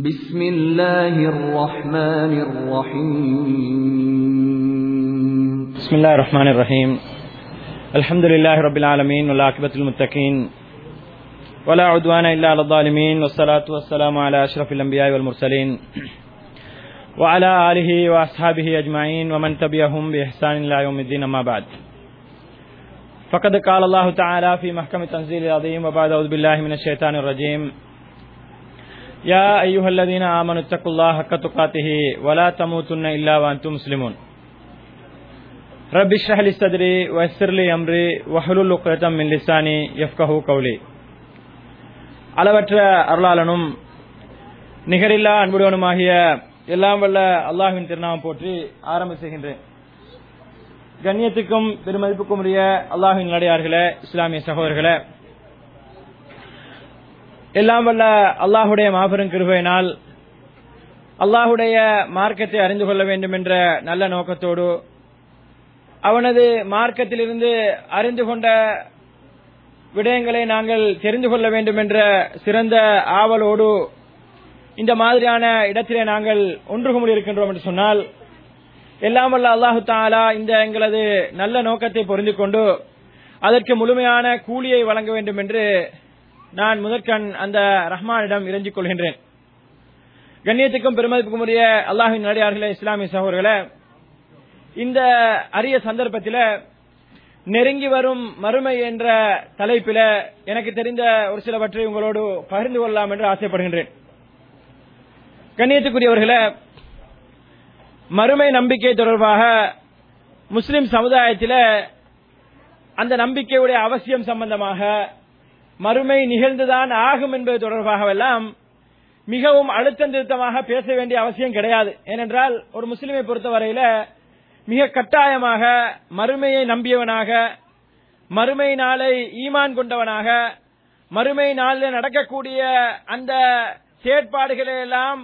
بسم الله الرحمن الرحيم بسم الله الرحمن الرحيم الحمد لله رب العالمين والعاقبة المتقين ولا عدوان إلا على الظالمين والصلاة والسلام على أشرف الأنبياء والمرسلين وعلى آله وأصحابه أجمعين ومن تبعهم بإحسان إلى يوم الدين أما بعد فقد قال الله تعالى في محكم التنزيل العظيم وبعد أعوذ بالله من الشيطان الرجيم يا أيها الذين آمنوا اتقوا الله حق تقاته ولا تموتن إلا وأنتم مسلمون رب اشرح لي صدري ويسر لي أمري واحلل عقدة من لساني يفقهوا قولي அளவற்ற அருளாளனும் நிகரில்லா அன்புடனுமாகிய எல்லாம் வல்ல அல்லாஹ்வின் திருநாமம் போற்றி ஆரம்ப செய்கின்றேன் கண்ணியத்துக்கும் பெருமதிப்புக்கும் உரிய அல்லாஹின் நடையார்களே இஸ்லாமிய சகோதரர்களே எல்லாம் வல்ல அல்லாஹுடைய மாபெரும் கிருபையினால் அல்லாஹுடைய மார்க்கத்தை அறிந்து கொள்ள வேண்டும் என்ற நல்ல நோக்கத்தோடு அவனது மார்க்கத்திலிருந்து அறிந்து கொண்ட விடயங்களை நாங்கள் தெரிந்து கொள்ள வேண்டும் என்ற சிறந்த ஆவலோடு இந்த மாதிரியான இடத்திலே நாங்கள் ஒன்று குமிழ் இருக்கின்றோம் என்று சொன்னால் எல்லாம் வல்ல அல்லாஹு தாலா இந்த எங்களது நல்ல நோக்கத்தை பொருந்து கொண்டு அதற்கு முழுமையான கூலியை வழங்க வேண்டும் என்று நான் முதற்கண் அந்த ரஹ்மானிடம் இறைஞ்சிக் கொள்கின்றேன் கண்ணியத்துக்கும் பெருமதிப்புக்கும் உரிய அல்லாஹின் நடிகார்களே இஸ்லாமிய சகோதரர்களே இந்த அரிய சந்தர்ப்பத்தில் நெருங்கி வரும் மறுமை என்ற தலைப்பில எனக்கு தெரிந்த ஒரு சிலவற்றை உங்களோடு பகிர்ந்து கொள்ளலாம் என்று ஆசைப்படுகின்றேன் கண்ணியத்துக்குரியவர்களே மறுமை நம்பிக்கை தொடர்பாக முஸ்லிம் சமுதாயத்தில் அந்த நம்பிக்கையுடைய அவசியம் சம்பந்தமாக மறுமை நிகழ்ந்துதான் ஆகும் என்பது தொடர்பாகவெல்லாம் மிகவும் அழுத்தம் திருத்தமாக பேச வேண்டிய அவசியம் கிடையாது ஏனென்றால் ஒரு முஸ்லிமை பொறுத்தவரையில மிக கட்டாயமாக மறுமையை நம்பியவனாக மறுமை நாளை ஈமான் கொண்டவனாக மறுமை நாளில் நடக்கக்கூடிய அந்த செயற்பாடுகளை எல்லாம்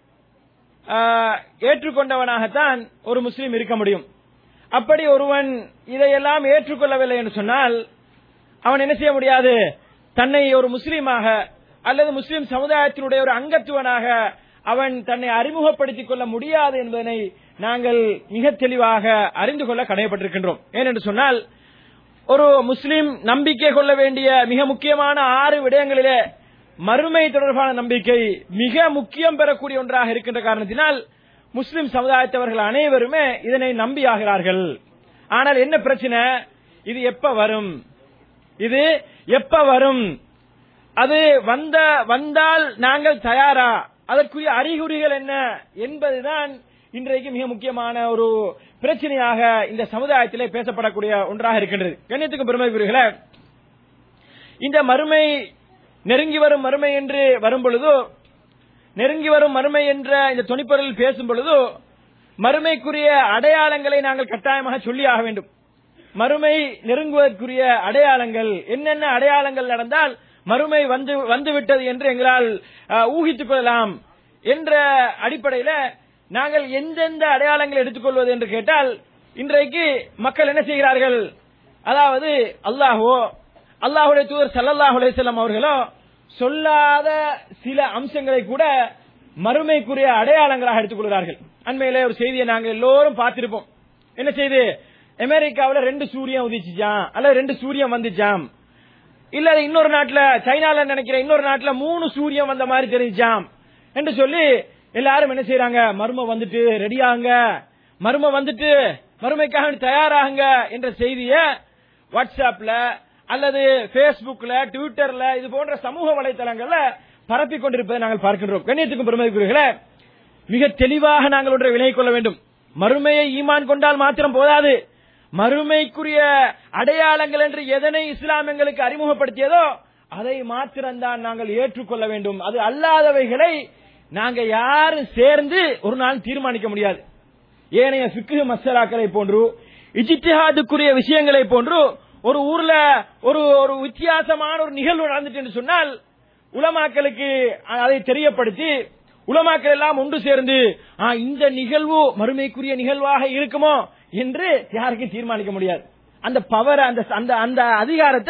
ஏற்றுக்கொண்டவனாகத்தான் ஒரு முஸ்லீம் இருக்க முடியும் அப்படி ஒருவன் இதையெல்லாம் ஏற்றுக்கொள்ளவில்லை என்று சொன்னால் அவன் என்ன செய்ய முடியாது தன்னை ஒரு முஸ்லீமாக அல்லது முஸ்லீம் சமுதாயத்தினுடைய ஒரு அங்கத்துவனாக அவன் தன்னை அறிமுகப்படுத்திக் கொள்ள முடியாது என்பதனை நாங்கள் மிக தெளிவாக அறிந்து கொள்ள கடமைப்பட்டிருக்கின்றோம் ஏனென்று சொன்னால் ஒரு முஸ்லீம் நம்பிக்கை கொள்ள வேண்டிய மிக முக்கியமான ஆறு விடயங்களிலே மறுமை தொடர்பான நம்பிக்கை மிக முக்கியம் பெறக்கூடிய ஒன்றாக இருக்கின்ற காரணத்தினால் முஸ்லிம் சமுதாயத்தவர்கள் அனைவருமே இதனை நம்பி ஆகிறார்கள் ஆனால் என்ன பிரச்சனை இது எப்ப வரும் இது எப்ப வரும் அது வந்த வந்தால் நாங்கள் தயாரா அதற்குரிய அறிகுறிகள் என்ன என்பதுதான் இன்றைக்கு மிக முக்கியமான ஒரு பிரச்சனையாக இந்த சமுதாயத்திலே பேசப்படக்கூடிய ஒன்றாக இருக்கின்றது கண்ணியத்துக்கு பெருமைக்குரியர்களே இந்த மறுமை நெருங்கி வரும் மறுமை என்று வரும் பொழுதோ நெருங்கி வரும் மறுமை என்ற இந்த துணிப்பொருள் பேசும் பொழுதோ மறுமைக்குரிய அடையாளங்களை நாங்கள் கட்டாயமாக சொல்லி ஆக வேண்டும் மறுமை நெருங்குவதற்குரிய அடையாளங்கள் என்னென்ன அடையாளங்கள் நடந்தால் மறுமை வந்து வந்துவிட்டது என்று எங்களால் ஊகித்துக் கொள்ளலாம் என்ற அடிப்படையில் நாங்கள் எந்தெந்த அடையாளங்கள் எடுத்துக்கொள்வது என்று கேட்டால் இன்றைக்கு மக்கள் என்ன செய்கிறார்கள் அதாவது அல்லாஹோ அல்லாஹுடைய தூதர் சல்லல்லாஹு அலையம் அவர்களோ சொல்லாத சில அம்சங்களை கூட மறுமைக்குரிய அடையாளங்களாக எடுத்துக்கொள்கிறார்கள் அண்மையிலே ஒரு செய்தியை நாங்கள் எல்லோரும் பார்த்திருப்போம் என்ன செய்து அமெரிக்காவில் ரெண்டு சூரியன் உதிச்சுச்சாம் அல்லது ரெண்டு சூரியன் வந்துச்சாம் இல்ல இன்னொரு நாட்டுல சைனால நினைக்கிற இன்னொரு நாட்டுல மூணு சூரியன் வந்த மாதிரி தெரிஞ்சாம் என்று சொல்லி எல்லாரும் என்ன செய்யறாங்க மர்ம வந்துட்டு ரெடியாங்க மர்ம வந்துட்டு மறுமைக்காக தயாராகுங்க என்ற செய்திய வாட்ஸ்அப்ல அல்லது பேஸ்புக்ல ட்விட்டர்ல இது போன்ற சமூக வலைதளங்கள்ல பரப்பி கொண்டிருப்பதை நாங்கள் பார்க்கின்றோம் கண்ணியத்துக்கும் பெருமதிக்குரியர்களே மிக தெளிவாக நாங்கள் ஒன்றை விலகிக் கொள்ள வேண்டும் மறுமையை ஈமான் கொண்டால் மாத்திரம் போதாது மறுமைக்குரிய அடையாளங்கள் என்று எதனை இஸ்லாம் எங்களுக்கு அறிமுகப்படுத்தியதோ அதை மாத்திரம்தான் நாங்கள் ஏற்றுக்கொள்ள வேண்டும் அது அல்லாதவைகளை நாங்க யாரும் சேர்ந்து ஒரு நாள் தீர்மானிக்க முடியாது ஏனைய சிக்கு மசலாக்களை போன்று இஜித்திஹாதுக்குரிய விஷயங்களை போன்று ஒரு ஊர்ல ஒரு ஒரு வித்தியாசமான ஒரு நிகழ்வு நடந்துட்டு சொன்னால் உலமாக்களுக்கு அதை தெரியப்படுத்தி உலமாக்கள் எல்லாம் ஒன்று சேர்ந்து இந்த நிகழ்வு மறுமைக்குரிய நிகழ்வாக இருக்குமோ என்று யாருக்கும் தீர்மானிக்க முடியாது அந்த பவர் அந்த அந்த அந்த அதிகாரத்தை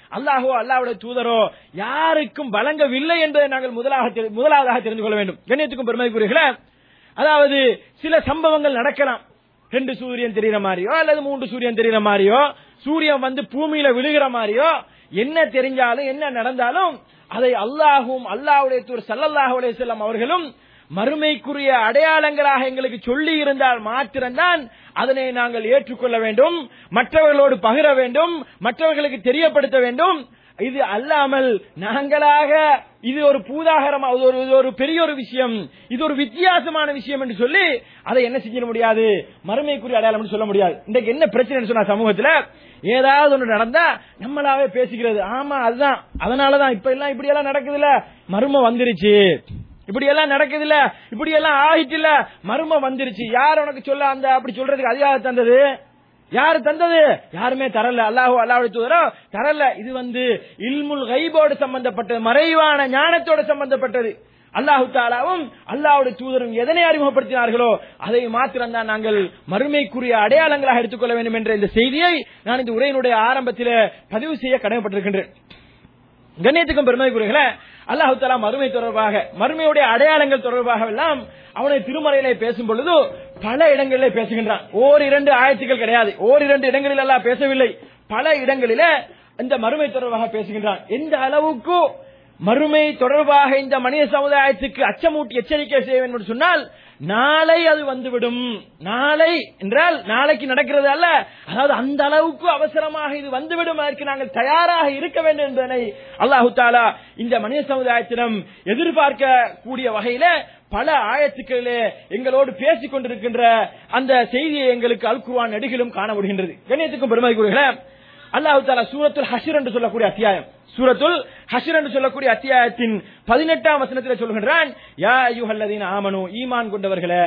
அல்லாஹோ அல்லாஹ்வுடைய தூதரோ யாருக்கும் வழங்கவில்லை என்பதை நாங்கள் முதலாக தெரி- முதலாவதாக தெரிந்து கொள்ள வேண்டும் கண்ணியத்துக்கும் பெருமைக்குரியர்களே அதாவது சில சம்பவங்கள் நடக்கலாம் ரெண்டு சூரியன் தெரிகிற மாதிரியோ அல்லது மூன்று சூரியன் தெரிகிற மாதிரியோ சூரியன் வந்து பூமியில விழுகிற மாதிரியோ என்ன தெரிஞ்சாலும் என்ன நடந்தாலும் அதை அல்லாஹும் அல்லாஹ்வுடைய தூர் சல்லல்லாஹு அலைஹி வஸல்லம் அவர்களும் மறுமைக்குரிய அடையாளங்களாக எங்களுக்கு சொல்லி இருந்தால் மாத்திரம்தான் அதனை நாங்கள் ஏற்றுக்கொள்ள வேண்டும் மற்றவர்களோடு பகிர வேண்டும் மற்றவர்களுக்கு தெரியப்படுத்த வேண்டும் இது அல்லாமல் நாங்களாக இது ஒரு பூதாகரமா இது ஒரு இது ஒரு பெரிய ஒரு விஷயம் இது ஒரு வித்தியாசமான விஷயம் என்று சொல்லி அதை என்ன செஞ்சிட முடியாது மறுமைக்குரிய அடையாளம் சொல்ல முடியாது இன்றைக்கு என்ன பிரச்சனைன்னு சொன்னா சமூகத்துல ஏதாவது ஒன்று நடந்தா நம்மளாவே பேசிக்கிறது ஆமா அதுதான் அதனாலதான் இப்ப எல்லாம் இப்படி எல்லாம் நடக்குதுல மர்மம் வந்துருச்சு இப்படி எல்லாம் நடக்குது இல்ல இப்படி எல்லாம் ஆயிட்டு இல்ல மர்மம் வந்துருச்சு யார் உனக்கு சொல்ல அந்த அப்படி சொல்றதுக்கு அதிகாரம் தந்தது யாரு தந்தது யாருமே தரல அல்லாஹு அல்லாஹுடைய தூதரோ தரல இது வந்து இல்முல் கைபோடு சம்பந்தப்பட்டது மறைவான ஞானத்தோடு சம்பந்தப்பட்டது அல்லாஹு தாலாவும் அல்லாஹ்வுடைய தூதரும் எதனை அறிமுகப்படுத்தினார்களோ அதை மாத்திரம்தான் நாங்கள் மறுமைக்குரிய அடையாளங்களாக எடுத்துக்கொள்ள வேண்டும் என்ற இந்த செய்தியை நான் இந்த உரையினுடைய ஆரம்பத்தில் பதிவு செய்ய கடமைப்பட்டிருக்கின்றேன் கண்ணியத்துக்கும் பெருமைக்குரியர்களே அல்லாஹு தாலா மறுமை தொடர்பாக மறுமையுடைய அடையாளங்கள் தொடர்பாக எல்லாம் அவனை திருமறையிலே பேசும் பொழுது பல இடங்களிலே பேசுகின்றான் ஓர் இரண்டு ஆயத்துக்கள் கிடையாது ஓர் இரண்டு இடங்களில் எல்லாம் பேசவில்லை பல இடங்களிலே இந்த மறுமை தொடர்பாக பேசுகின்றான் எந்த அளவுக்கு மறுமை தொடர்பாக இந்த மனித சமுதாயத்துக்கு அச்சமூட்டி எச்சரிக்கை செய்ய வேண்டும் என்று சொன்னால் நாளை அது வந்துவிடும் நாளை என்றால் நாளைக்கு நடக்கிறது அல்ல அதாவது அந்த அளவுக்கு அவசரமாக இது வந்துவிடும் அதற்கு நாங்கள் தயாராக இருக்க வேண்டும் என்பதனை அல்லாஹு தாலா இந்த மனித சமுதாயத்திடம் எதிர்பார்க்க கூடிய வகையில பல ஆயத்துக்களிலே எங்களோடு பேசிக் கொண்டிருக்கின்ற அந்த செய்தியை எங்களுக்கு அல் குர்ஆன் நெடுகிலும் காண முடிகின்றது கண்ணியத்துக்கும் பெருமை கூறுகிறேன் அல்லாஹு தாலா சூரத்துல் ஹஷர் என்று சொல்லக்கூடிய அத்தியாயம் சூரத்துல் ஹஷர் என்று சொல்லக்கூடிய அத்தியாயத்தின் பதினெட்டாம் வசனத்தில் சொல்கின்றான் யா ஐயுஹல்லதீன ஆமனு ஈமான் கொண்டவர்களே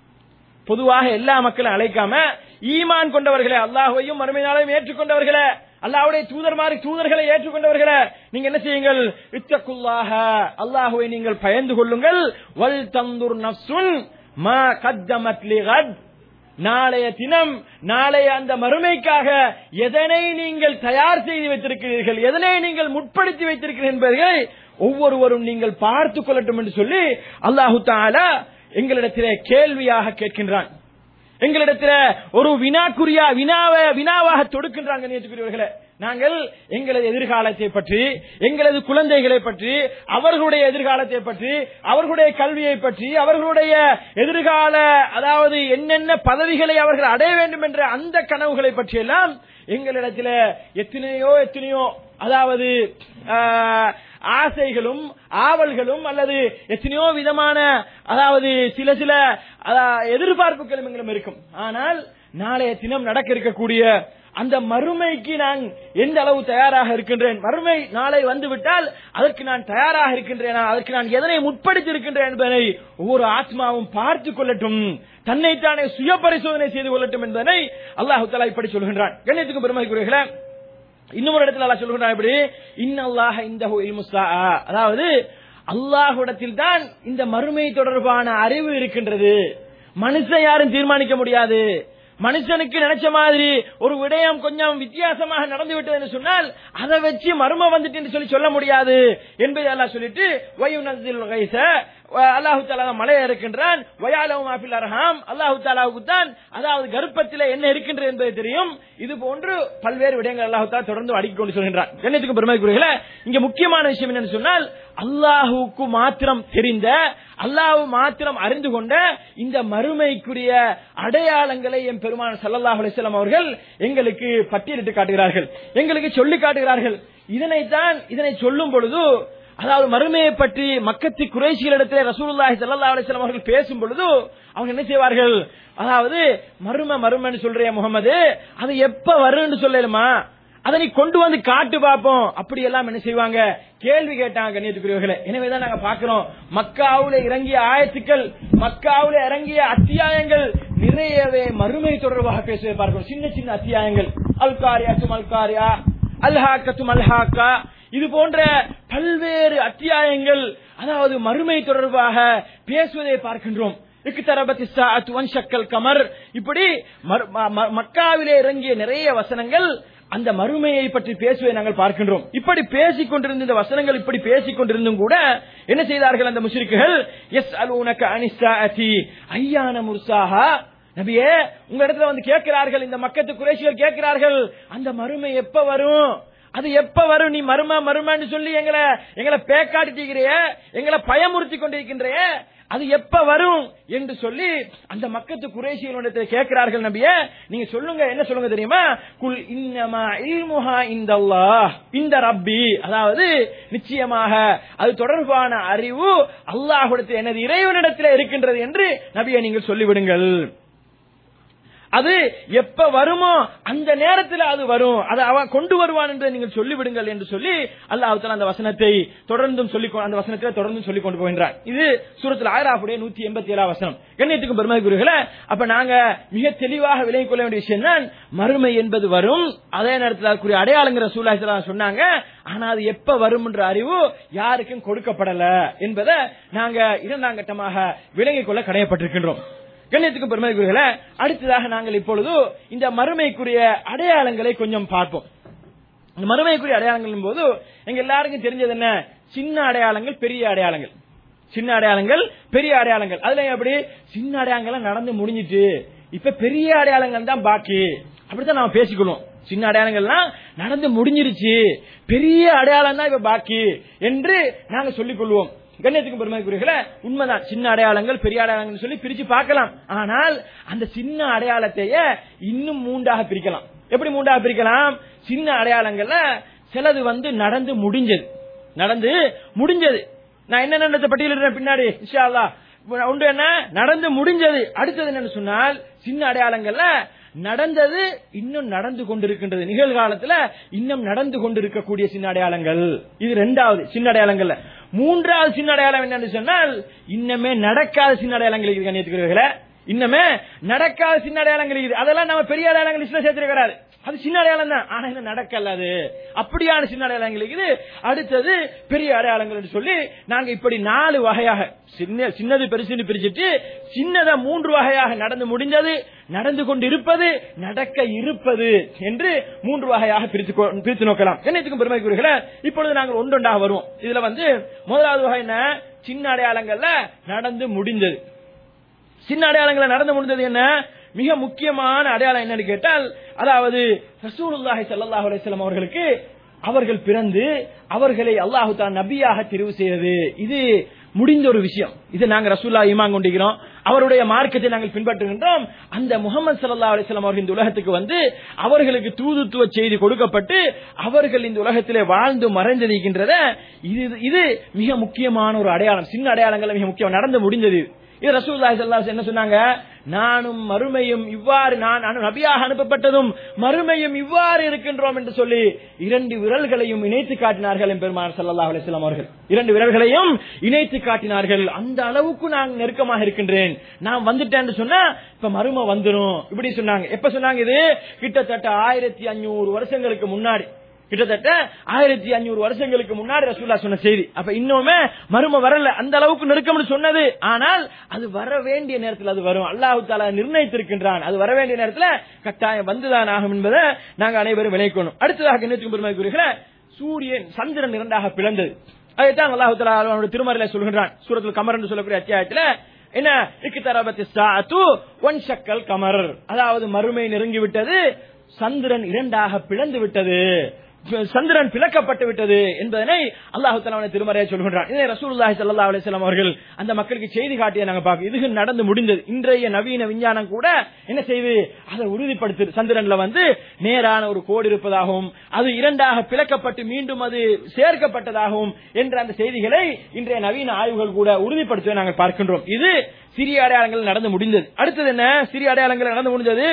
பொதுவாக எல்லா மக்களும் அழைக்காம ஈமான் கொண்டவர்களே அல்லாஹுவையும் மறுமை நாளையும் ஏற்றுக்கொண்டவர்களே அல்லாஹ்வுடைய தூதர்மாரி தூதர்களை ஏற்றுக்கொண்டவர்களே நீங்க என்ன செய்யுங்கள் இத்தக்குல்லாக அல்லாஹுவை நீங்கள் பயந்து கொள்ளுங்கள் வல் தந்துர் நஃப்சுன் மா கத்தமத் லிகத் நாளைய தினம் நாளைய அந்த மறுமைக்காக எதனை நீங்கள் தயார் செய்து வைத்திருக்கிறீர்கள் எதனை நீங்கள் முற்படுத்தி வைத்திருக்கிறீர்கள் என்பதை ஒவ்வொருவரும் நீங்கள் பார்த்துக் கொள்ளட்டும் என்று சொல்லி அல்லாஹு தாலா எங்களிடத்திலே கேள்வியாக கேட்கின்றான் எங்களிடத்துல ஒரு வினாக்குரியா வினாவ வினாவாக தொடுக்கின்றாங்க கண்ணியத்துக்குரியவர்களே நாங்கள் எங்களது எதிர்காலத்தை பற்றி எங்களது குழந்தைகளை பற்றி அவர்களுடைய எதிர்காலத்தை பற்றி அவர்களுடைய கல்வியை பற்றி அவர்களுடைய எதிர்கால அதாவது என்னென்ன பதவிகளை அவர்கள் அடைய வேண்டும் என்ற அந்த கனவுகளை பற்றி எல்லாம் எங்களிடத்துல எத்தனையோ எத்தனையோ அதாவது ஆஹ், ஆசைகளும் ஆவல்களும் அல்லது எத்தனையோ விதமான அதாவது சில சில அதா- எதிர்பார்ப்புகளும் எங்களும் இருக்கும் ஆனால் நாளைய தினம் நடக்க இருக்கக்கூடிய அந்த மறுமைக்கு நான் எந்த அளவு தயாராக இருக்கின்றேன் மறுமை நாளை வந்துவிட்டால் அதற்கு நான் தயாராக இருக்கின்றேனா அதற்கு நான் எதனை முற்படுத்தி இருக்கின்றேன் என்பதை ஒவ்வொரு ஆத்மாவும் பார்த்துக் கொள்ளட்டும் தன்னைத்தானே சுய பரிசோதனை செய்து கொள்ளட்டும் என்பதனை அல்லாஹு தலா இப்படி சொல்கின்றான் கண்ணியத்துக்கு பெருமைக்குரியர்களே இன்னொரு இடத்துல அல்லாஹ் சொல்கிறான் இப்படி இன்னல்லாஹ இந்தஹு இல்முஸ்ஸா அதாவது அல்லாஹ்விடத்தில் தான் இந்த மறுமை தொடர்பான அறிவு இருக்கின்றது மனுஷன் யாரும் தீர்மானிக்க முடியாது மனுஷனுக்கு நினைச்ச மாதிரி ஒரு விடயம் கொஞ்சம் வித்தியாசமாக நடந்து விட்டது என்று சொன்னால் அதை வச்சு மர்மம் வந்துட்டு என்று சொல்லி சொல்ல முடியாது என்பதை அல்லாஹ் சொல்லிட்டு வயுனஸ்ஸில் கைஸ அல்லாஹு தாலா மலையை இருக்கின்றான் வயாலவும் ஆபில் அரஹாம் அல்லாஹு தாலாவுக்கு தான் அதாவது கர்ப்பத்தில் என்ன இருக்கின்றது என்பது தெரியும் இது போன்று பல்வேறு விடயங்கள் அல்லாஹு தாலா தொடர்ந்து அடுக்கிக் கொண்டு சொல்கின்றான் கண்ணியத்துக்கு பெருமைக்குரியர்களே இங்க முக்கியமான விஷயம் என்னன்னு சொன்னால் அல்லாஹுக்கு மாத்திரம் தெரிந்த அல்லாஹ் மாத்திரம் அறிந்து கொண்ட இந்த மறுமைக்குரிய அடையாளங்களை என் பெருமான சல்லல்லாஹு அலைஹி வஸல்லம் அவர்கள் எங்களுக்கு பட்டியலிட்டு காட்டுகிறார்கள் எங்களுக்கு சொல்லி காட்டுகிறார்கள் இதனைத்தான் இதனை சொல்லும் பொழுது அதாவது மறுமையை பற்றி மக்கத்து குறைசிகளிடத்திலே ரசூலுல்லாஹி ஸல்லல்லாஹு அலைஹி வஸல்லம் அவர்கள் பேசும் பொழுது அவங்க என்ன செய்வார்கள் அதாவது மறுமை மறுமைன்னு சொல்றிய முகமது அது எப்ப வரும்னு சொல்லலுமா அதை நீ கொண்டு வந்து காட்டு பார்ப்போம் அப்படி எல்லாம் என்ன செய்வாங்க கேள்வி கேட்டாங்க கண்ணியத்துக்குரியவர்களே எனவேதான் நாங்க பாக்குறோம் மக்காவுல இறங்கிய ஆயத்துக்கள் மக்காவுல இறங்கிய அத்தியாயங்கள் நிறையவே மறுமை தொடர்பாக பேசுவதை பார்க்கிறோம் சின்ன சின்ன அத்தியாயங்கள் அல்காரியா தும் அல்காரியா அல்ஹாக்கத்தும் அல்ஹாக்கா இது போன்ற பல்வேறு அத்தியாயங்கள் அதாவது மறுமை தொடர்பாக பேசுவதை பார்க்கின்றோம் இக்தரபத் இஸ்ஸாஅத்து வன்ஷக்கல் கமர் இப்படி மர்- ம- ம- மக்காவிலே இறங்கிய நிறைய வசனங்கள் அந்த மறுமையை பற்றி பேசுவதை நாங்கள் பார்க்கின்றோம் இப்படி பேசிக் கொண்டிருந்த இந்த வசனங்கள் இப்படி பேசிக் கொண்டிருந்தும் கூட என்ன செய்தார்கள் அந்த முஸ்ரிக்குகள் எஸ் அலூனக அனிஸ்தாஅதி ஐயான முர்சாஹா நபியே உங்க இடத்துல வந்து கேட்கிறார்கள் இந்த மக்கத்து குறைசிகள் கேட்கிறார்கள் அந்த மறுமை எப்ப வரும் அது எப்ப வரும் நீ மருமா மருமான்னு சொல்லி எங்களை எங்களை பேக்காட்டிக்கிறிய எங்களை பயமுறுத்தி கொண்டிருக்கின்றைய அது எப்ப வரும் என்று சொல்லி அந்த மக்கத்து குறைசிகளிடத்தில் கேட்கிறார்கள் நபிய நீங்க சொல்லுங்க என்ன சொல்லுங்க தெரியுமா குல் இன்னமா இல்முஹா இந்தல்லாஹ் இந்த ரப்பி அதாவது நிச்சயமாக அது தொடர்பான அறிவு அல்லாஹ்விடத்தில் எனது இறைவனிடத்தில் இருக்கின்றது என்று நபியை நீங்கள் சொல்லிவிடுங்கள் அது எப்ப வருமோ அந்த நேரத்தில் அது வரும் அதை அவன் கொண்டு வருவான் என்று நீங்கள் சொல்லிவிடுங்கள் என்று சொல்லி அல்லாஹ் அந்த வசனத்தை தொடர்ந்தும் சொல்லி அந்த வசனத்தை தொடர்ந்தும் சொல்லி கொண்டு போகின்றார் இது சூரத்தில் ஆயிராப்புடைய நூத்தி எண்பத்தி ஏழாம் வசனம் கண்ணியத்துக்கும் பெருமை குருகளே அப்ப நாங்க மிக தெளிவாக விலகிக் கொள்ள வேண்டிய விஷயம் தான் மறுமை என்பது வரும் அதே நேரத்தில் அதுக்குரிய அடையாளங்கிற சூழ்நிலை சொன்னாங்க ஆனா அது எப்ப வரும் என்ற அறிவு யாருக்கும் கொடுக்கப்படல என்பதை நாங்க இரண்டாம் கட்டமாக விலகிக் கொள்ள கடையப்பட்டிருக்கின்றோம் கண்ணியத்துக்கு பெருமைக்குரியல அடுத்ததாக நாங்கள் இப்பொழுது இந்த மறுமைக்குரிய அடையாளங்களை கொஞ்சம் பார்ப்போம் இந்த மறுமைக்குரிய அடையாளங்கள் போது எங்க எல்லாருக்கும் தெரிஞ்சது என்ன சின்ன அடையாளங்கள் பெரிய அடையாளங்கள் சின்ன அடையாளங்கள் பெரிய அடையாளங்கள் அதுல எப்படி சின்ன அடையாளங்கள் நடந்து முடிஞ்சிட்டு இப்ப பெரிய அடையாளங்கள் தான் பாக்கி அப்படித்தான் நாம பேசிக்கணும் சின்ன அடையாளங்கள்லாம் நடந்து முடிஞ்சிருச்சு பெரிய அடையாளம் தான் இப்ப பாக்கி என்று நாங்க சொல்லிக் கொள்வோம் கண்ணியத்துக்கும் பெருமைக்குரியல உண்மைதான் சின்ன அடையாளங்கள் பெரிய அடையாளங்கள் சொல்லி பிரிச்சு பார்க்கலாம் ஆனால் அந்த சின்ன அடையாளத்தையே இன்னும் மூன்றாக பிரிக்கலாம் எப்படி மூன்றாக பிரிக்கலாம் சின்ன அடையாளங்கள்ல சிலது வந்து நடந்து முடிஞ்சது நடந்து முடிஞ்சது நான் என்னென்ன பட்டியலிடுறேன் பின்னாடி இன்ஷா அல்லாஹ் ஒன்று என்ன நடந்து முடிஞ்சது அடுத்தது என்னன்னு சொன்னால் சின்ன அடையாளங்கள்ல நடந்தது இன்னும் நடந்து கொண்டிருக்கின்றது நிகழ்காலத்துல இன்னும் நடந்து கொண்டிருக்கக்கூடிய சின்ன அடையாளங்கள் இது ரெண்டாவது சின்ன அடையாளங்கள்ல மூன்றாவது சின்ன அடையாளம் என்னன்னு சொன்னால் இன்னமே நடக்காத சின்ன அடையாளங்கள் இருக்குது கண்ணியத்துக்குரியவர்களே இன்னமே நடக்காத சின்ன அடையாளங்கள் இருக்குது அதெல்லாம் நம்ம பெரிய அடையாளங்கள் லிஸ்ட்ல சேர்த்திருக்கிறாரு அது சின்ன அடையாளம் தான் ஆனா இன்னும் நடக்கல அது அப்படியான சின்ன அடையாளங்கள் இருக்குது அடுத்தது பெரிய அடையாளங்கள் என்று சொல்லி நாங்க இப்படி நாலு வகையாக சின்ன சின்னது பெருசுன்னு பிரிச்சுட்டு சின்னதா மூன்று வகையாக நடந்து முடிஞ்சது நடந்து கொண்டு இருப்பது நடக்க இருப்பது என்று மூன்று வகையாக பிரித்து கொ- பிரித்து நோக்கலாம் என்னத்துக்கும் பெருமை கூறுகிற இப்பொழுது நாங்கள் ஒன்றொன்றாக வருவோம் இதுல வந்து முதலாவது வகை என்ன சின்ன அடையாளங்கள்ல நடந்து முடிந்தது சின்ன அடையாளங்களை நடந்து முடிந்தது என்ன மிக முக்கியமான அடையாளம் என்னன்னு கேட்டால் அதாவது ரசூலுல்லாஹி ஸல்லல்லாஹு அலைஹி வஸல்லம் அவர்களுக்கு அவர்கள் பிறந்து அவர்களை அல்லாஹு தான் நபியாக தெரிவு செய்தது இது முடிந்த ஒரு விஷயம் இது நாங்க ரசூல்லா ஈமான் கொண்டிருக்கிறோம் அவருடைய மார்க்கத்தை நாங்கள் பின்பற்றுகின்றோம் அந்த முகமது ஸல்லல்லாஹு அலைஹி வஸல்லம் அவர்கள் இந்த உலகத்துக்கு வந்து அவர்களுக்கு தூதுத்துவ செய்தி கொடுக்கப்பட்டு அவர்கள் இந்த உலகத்திலே வாழ்ந்து மறைந்திருக்கின்றத இது இது மிக முக்கியமான ஒரு அடையாளம் சின்ன அடையாளங்கள் மிக முக்கியம் நடந்து முடிந்தது இது ரசூலுல்லாஹி ஸல்லல்லாஹு அலைஹி வஸல்லம் என்ன சொன்னாங்க நானும் மறுமையும் இவ்வாறு நான் அனு- நபியாக அனுப்பப்பட்டதும் மறுமையும் இவ்வாறு இருக்கின்றோம் என்று சொல்லி இரண்டு விரல்களையும் இணைத்து காட்டினார்கள் என் பெருமானார் ஸல்லல்லாஹு அலைஹி வஸல்லம் அவர்கள் இரண்டு விரல்களையும் இணைத்து காட்டினார்கள் அந்த அளவுக்கு நான் நெருக்கமாக இருக்கின்றேன் நான் வந்துட்டேன்னு சொன்னா இப்ப மறுமை வந்துரும் இப்படி சொன்னாங்க எப்ப சொன்னாங்க இது கிட்டத்தட்ட ஆயிரத்தி அஞ்சூறு வருஷங்களுக்கு முன்னாடி கிட்டத்தட்ட ஆயிரத்தி அஞ்சூறு வருஷங்களுக்கு முன்னாடி ரசூல்லா சொன்ன செய்தி அப்ப இன்னுமே மரும வரல அந்த அளவுக்கு நெருக்கம்னு சொன்னது ஆனால் அது வர வேண்டிய நேரத்தில் அது வரும் அல்லாஹு தாலா நிர்ணயித்திருக்கின்றான் அது வர வேண்டிய நேரத்தில் கட்டாயம் வந்துதான் ஆகும் என்பதை நாங்க அனைவரும் விளைக்கணும் அடுத்ததாக கிண்ணத்துக்கு பெருமை கூறுகிற சூரியன் சந்திரன் இரண்டாக பிளந்தது அதைத்தான் அல்லாஹு தாலா அவனுடைய திருமறையில சொல்கின்றான் சூரத்தில் கமர் என்று சொல்லக்கூடிய அத்தியாயத்துல என்ன இக்குதரபத்தி சாத்து ஒன் சக்கல் கமர் அதாவது மறுமை நெருங்கி விட்டது சந்திரன் இரண்டாக பிளந்து விட்டது சந்திரன் பிளக்கப்பட்டு விட்டது என்பதனை அல்லாஹு தலாவுடைய திருமறையை சொல்கின்றான் இதை ரசூலுல்லாஹி ஸல்லல்லாஹு அலைஹி வஸல்லம் அவர்கள் அந்த மக்களுக்கு செய்தி காட்டிய நாங்க பார்க்க இது நடந்து முடிந்தது இன்றைய நவீன விஞ்ஞானம் கூட என்ன செய்து அதை உறுதிப்படுத்து சந்திரன்ல வந்து நேரான ஒரு கோடு இருப்பதாகவும் அது இரண்டாக பிளக்கப்பட்டு மீண்டும் அது சேர்க்கப்பட்டதாகவும் என்ற அந்த செய்திகளை இன்றைய நவீன ஆய்வுகள் கூட உறுதிப்படுத்துவதை நாங்கள் பார்க்கின்றோம் இது சிறிய அடையாளங்கள் நடந்து முடிந்தது அடுத்தது என்ன சிறிய அடையாளங்கள் நடந்து முடிந்தது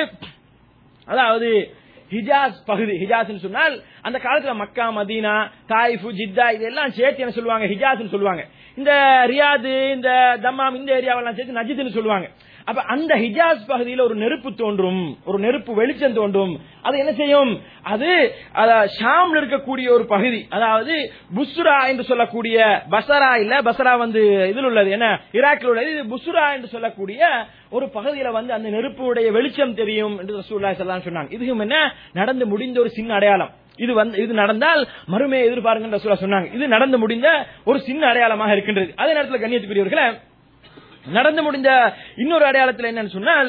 அதாவது ஹிஜாஸ் பகுதி ஹிஜாஸ் சொன்னால் அந்த காலத்துல மக்கா மதீனா தாயிஃபு ஜித்தா இதெல்லாம் சேர்த்து என்ன சொல்லுவாங்க ஹிஜாஸ் சொல்லுவாங்க இந்த ரியாது இந்த தம்மாம் இந்த ஏரியாவெல்லாம் சேர்த்து நஜித்னு சொல்லுவாங்க அப்ப அந்த ஹிஜாஸ் பகுதியில் ஒரு நெருப்பு தோன்றும் ஒரு நெருப்பு வெளிச்சம் தோன்றும் அது என்ன செய்யும் அது அத- ஷாம்ல இருக்கக்கூடிய ஒரு பகுதி அதாவது புஸ்ரா என்று சொல்லக்கூடிய பசரா இல்ல பசரா வந்து இதில் உள்ளது என்ன ஈராக்கில் உள்ளது இது புஸ்ரா என்று சொல்லக்கூடிய ஒரு பகுதியில வந்து அந்த நெருப்புடைய வெளிச்சம் தெரியும் என்று ரசூலுல்லாஹி ஸல்லல்லாஹு அலைஹி சொன்னாங்க இதுவும் என்ன நடந்து முடிந்த ஒரு சின்ன அடையாளம் இது வந்து இது நடந்தால் மறுமையை எதிர்பாருங்க ரசூலா சொன்னாங்க இது நடந்து முடிந்த ஒரு சின்ன அடையாளமாக இருக்கின்றது அதே நேரத்தில் கண்ணியத்துக்குரியவர்களே நடந்து முடிந்த இன்னொரு அடையாளத்தில் என்னன்னு சொன்னால்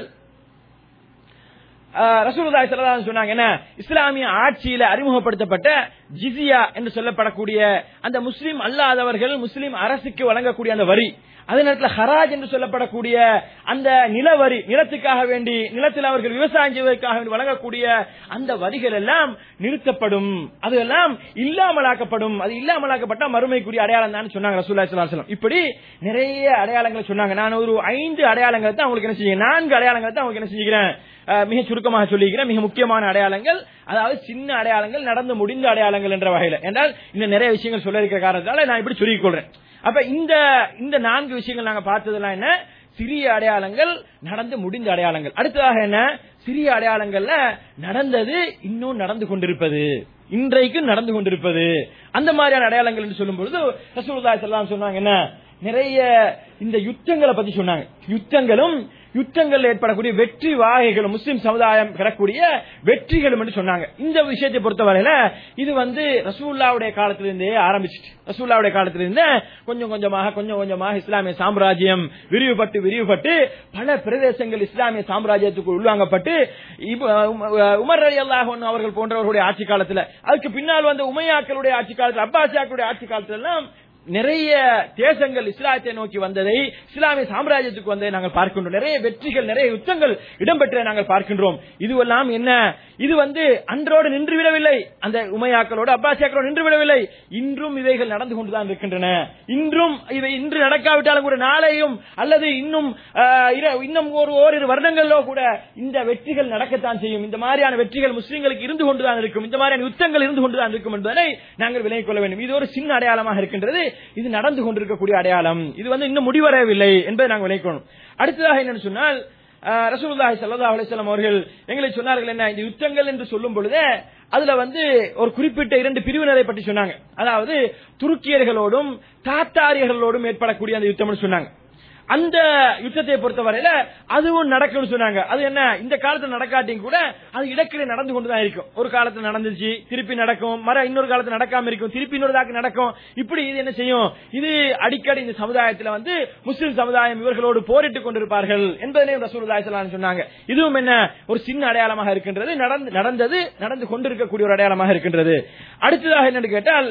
ஆஹ், ரசூலுல்லாஹி ஸல்லல்லாஹு அலைஹி சொன்னாங்க என்ன இஸ்லாமிய ஆட்சியில அறிமுகப்படுத்தப்பட்ட ஜிசியா என்று சொல்லப்படக்கூடிய அந்த முஸ்லிம் அல்லாதவர்கள் முஸ்லிம் அரசுக்கு வழங்கக்கூடிய அந்த வரி அதே நேரத்தில் ஹராஜ் என்று சொல்லப்படக்கூடிய அந்த நிலவரி நிலத்துக்காக வேண்டி நிலத்தில் அவர்கள் விவசாயம் செய்வதற்காக வேண்டி வழங்கக்கூடிய அந்த வரிகள் எல்லாம் நிறுத்தப்படும் அதெல்லாம் இல்லாமலாக்கப்படும் அது இல்லாமலாக்கப்பட்ட மறுமைக்குரிய அடையாளம் தான் சொன்னாங்க ரசூலுல்லாஹி ஸல்லல்லாஹு அலைஹி வஸல்லம் இப்படி நிறைய அடையாளங்களை சொன்னாங்க நான் ஒரு ஐந்து அடையாளங்களை தான் உங்களுக்கு என்ன செஞ்சேன் நான்கு அடையாளங்களை தான் உங்களுக்கு என்ன செஞ்சுக்கிறேன் அஹ், மிக சுருக்கமாக சொல்லிக்கிறேன் மிக முக்கியமான அடையாளங்கள் அதாவது சின்ன அடையாளங்கள் நடந்து முடிந்த அடையாளங்கள் என்ற வகையில் என்றால் இன்னும் நிறைய விஷயங்கள் சொல்ல இருக்கிற காரணத்தால நான் இப்படி சொல்லிக் கொள்றேன் அப்ப இந்த இந்த நான்கு விஷயங்கள் நாங்க பார்த்ததெல்லாம் என்ன சிறிய அடையாளங்கள் நடந்து முடிந்த அடையாளங்கள் அடுத்ததாக என்ன சிறிய அடையாளங்கள்ல நடந்தது இன்னும் நடந்து கொண்டிருப்பது இன்றைக்கும் நடந்து கொண்டிருப்பது அந்த மாதிரியான அடையாளங்கள் என்று சொல்லும் பொழுது ரசூலுல்லாஹி ஸல்லல்லாஹு அலைஹி சொன்னாங்க என்ன நிறைய இந்த யுத்தங்களை பத்தி சொன்னாங்க யுத்தங்களும் யுத்தங்கள் ஏற்படக்கூடிய வெற்றி வாகைகளும் முஸ்லிம் சமுதாயம் பெறக்கூடிய வெற்றிகளும் என்று சொன்னாங்க இந்த விஷயத்தை பொறுத்தவரையில இது வந்து ரசூல்லாவுடைய காலத்திலிருந்தே ஆரம்பிச்சிட்டு ரசூல்லாவுடைய காலத்திலிருந்தே கொஞ்சம் கொஞ்சமாக கொஞ்சம் கொஞ்சமாக இஸ்லாமிய சாம்ராஜ்யம் விரிவுபட்டு விரிவுபட்டு பல பிரதேசங்கள் இஸ்லாமிய சாம்ராஜ்யத்துக்கு உள்வாங்கப்பட்டு இப்ப, உம- உமர் அலி அல்லாஹ் அவர்கள் போன்றவர்களுடைய ஆட்சி காலத்துல அதுக்கு பின்னால் வந்த உமையாக்களுடைய ஆட்சி காலத்துல அப்பாசியாக்களுடைய ஆட்சி காலத்துல எல்லாம் நிறைய தேசங்கள் இஸ்லாத்தை நோக்கி வந்ததை இஸ்லாமிய சாம்ராஜ்யத்துக்கு வந்ததை நாங்கள் பார்க்கின்றோம் நிறைய வெற்றிகள் நிறைய யுத்தங்கள் இடம்பெற்றதை நாங்கள் பார்க்கின்றோம் இதுவெல்லாம் என்ன இது வந்து அன்றோடு நின்று விடவில்லை அந்த உமையாக்களோடு அப்பாசியாக்களோடு நின்று விடவில்லை இன்றும் இவைகள் நடந்து கொண்டுதான் இருக்கின்றன இன்றும் இவை இன்று நடக்காவிட்டாலும் கூட நாளையும் அல்லது இன்னும் ஆஹ், இர- இன்னும் ஒரு ஓரிரு வருடங்களிலோ கூட இந்த வெற்றிகள் நடக்கத்தான் செய்யும் இந்த மாதிரியான வெற்றிகள் முஸ்லிம்களுக்கு இருந்து கொண்டுதான் இருக்கும் இந்த மாதிரியான யுத்தங்கள் இருந்து கொண்டுதான் இருக்கும் என்பதை நாங்கள் விலகிக் கொள்ள வேண்டும் இது ஒரு சின்ன அடையாளமாக இருக்கின்றது இது நடந்து கொண்டிருக்கக்கூடிய அடையாளம் இது வந்து இன்னும் முடிவடையவில்லை என்பதை நாங்கள் விலகிக்கொள்ளணும் அடுத்ததாக என்னன்னு சொன்னால் ஆஹ், ரசூலுல்லாஹி ஸல்லல்லாஹு அலைஹி வஸல்லம் அவர்கள் எங்களை சொன்னார்கள் என்ன இந்த யுத்தங்கள் என்று சொல்லும் பொழுது அதுல வந்து ஒரு குறிப்பிட்ட இரண்டு பிரிவினரை பற்றி சொன்னாங்க அதாவது துருக்கியர்களோடும் தாத்தாரியர்களோடும் ஏற்படக்கூடிய அந்த யுத்தம்னு சொன்னாங்க அந்த யுத்தத்தை பொறுத்தவரையில அதுவும் நடக்கும்னு சொன்னாங்க அது என்ன இந்த காலத்துல நடக்காட்டியும் கூட அது இடக்கிலே நடந்து கொண்டுதான் இருக்கும் ஒரு காலத்துல நடந்துச்சு திருப்பி நடக்கும் மர இன்னொரு காலத்துல நடக்காம இருக்கும் திருப்பி இன்னொரு தாக்கு நடக்கும் இப்படி இது என்ன செய்யும் இது அடிக்கடி இந்த சமுதாயத்துல வந்து முஸ்லிம் சமுதாயம் இவர்களோடு போரிட்டுக் கொண்டிருப்பார்கள் என்பதனையும் ரசூலுல்லாஹி ஸல்லல்லாஹு அலைஹி சொன்னாங்க இதுவும் என்ன ஒரு சின்ன அடையாளமாக இருக்கின்றது நடந்து நடந்தது நடந்து கொண்டிருக்கக்கூடிய ஒரு அடையாளமாக இருக்கின்றது அடுத்ததாக என்னன்னு கேட்டால்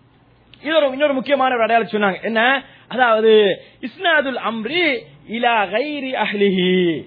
இது ஒரு இன்னொரு முக்கியமான ஒரு அடையாளம் சொன்னாங்க என்ன அதாவது இஸ்னாதுல் அம்ரி இலா கைரி அஹ்லிஹி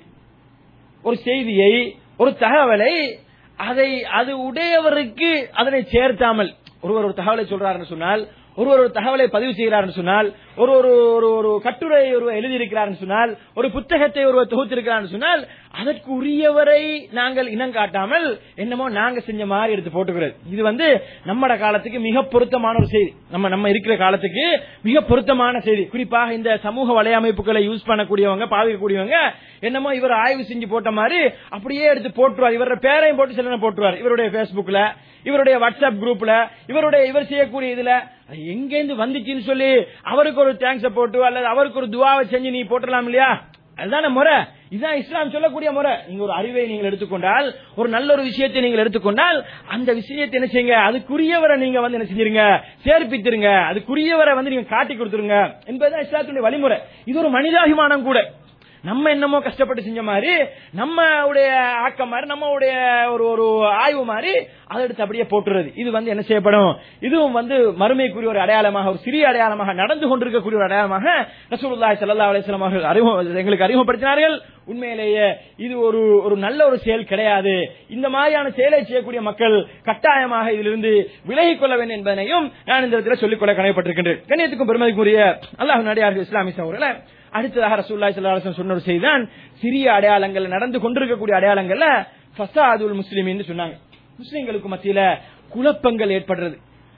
ஒரு செய்தியை ஒரு தகவலை அதை அது உடையவருக்கு அதனை சேர்த்தாமல் ஒருவர் ஒரு தகவலை சொல்றாருன்னு சொன்னால் ஒருவர் ஒரு தகவலை பதிவு செய்கிறார்னு சொன்னால் ஒரு ஒரு ஒரு ஒரு கட்டுரை ஒருவர் எழுதியிருக்கிறார்னு சொன்னால் ஒரு புத்தகத்தை ஒருவர் தொகுத்திருக்கிறார்னு சொன்னால் அதற்கு உரியவரை நாங்கள் இனம் காட்டாமல் என்னமோ நாங்க செஞ்ச மாதிரி எடுத்து போட்டுக்கிறது இது வந்து நம்மட காலத்துக்கு மிக பொருத்தமான ஒரு செய்தி நம்ம நம்ம இருக்கிற காலத்துக்கு மிக பொருத்தமான செய்தி குறிப்பாக இந்த சமூக வலையமைப்புகளை யூஸ் பண்ணக்கூடியவங்க பாவிக்கக்கூடியவங்க என்னமோ இவர் ஆய்வு செஞ்சு போட்ட மாதிரி அப்படியே எடுத்து போட்டுருவார் இவரோட பேரையும் போட்டு சில போட்டுருவார் இவருடைய பேஸ்புக்ல இவருடைய வாட்ஸ்அப் குரூப்ல இவருடைய இவர் செய்யக்கூடிய இதுல அது எங்கேருந்து வந்துச்சுன்னு சொல்லி அவருக்கு ஒரு தேங்க்ஸ போட்டு அல்லது அவருக்கு ஒரு துவாவை செஞ்சு நீ போட்டுடலாம் இல்லையா அதுதான முறை இதுதான் இஸ்லாம் சொல்லக்கூடிய முறை நீங்க ஒரு அறிவை நீங்கள் எடுத்துக்கொண்டால் ஒரு நல்ல ஒரு விஷயத்தை நீங்கள் எடுத்துக்கொண்டால் அந்த விஷயத்தை என்ன செய்யுங்க அதுக்குரியவரை நீங்க வந்து என்ன செஞ்சிருங்க சேர்ப்பித்திருங்க அதுக்குரியவரை வந்து நீங்க காட்டி கொடுத்துருங்க என்பதுதான் இஸ்லாத்துடைய வழிமுறை இது ஒரு மனிதாபிமானம் கூட நம்ம என்னமோ கஷ்டப்பட்டு செஞ்ச மாதிரி நம்ம உடைய ஆக்கம் மாதிரி நம்ம உடைய ஒரு ஒரு ஆய்வு மாதிரி அதை எடுத்து அப்படியே போட்டுறது இது வந்து என்ன செய்யப்படும் இதுவும் வந்து மறுமைக்குரிய ஒரு அடையாளமாக ஒரு சிறிய அடையாளமாக நடந்து கொண்டிருக்கக்கூடிய ஒரு அடையாளமாக ரசூலுல்லாஹி ஸல்லல்லாஹு அலைஹி வஸல்லம் அவர்கள் அறிமுக எங்களுக்கு அறிமுகப்படுத்தினார்கள் உண்மையிலேயே இது ஒரு ஒரு நல்ல ஒரு செயல் கிடையாது இந்த மாதிரியான செயலை செய்யக்கூடிய மக்கள் கட்டாயமாக இதிலிருந்து விலகிக் கொள்ள வேண்டும் என்பதனையும் நான் இந்த இடத்துல சொல்லிக்கொள்ள கணையப்பட்டிருக்கின்றேன் கண்ணியத்துக்கும் பெருமதிக்குரிய அல்லாஹ் நடிகார்கள் இஸ்லாமிய சகோதரர்களே அடுத்ததாக ரசூல்லாய் ஸல்லல்லாஹு சொன்ன ஒரு செய்திதான் சிறிய அடையாளங்கள் நடந்து கொண்டிருக்கக்கூடிய அடையாளங்கள்ல ஃபசாதுல் முஸ்லிமின்னு சொன்னாங்க முஸ்லிம்களுக்கு மத்தியில குழப்பங்கள் ஏற்படுறது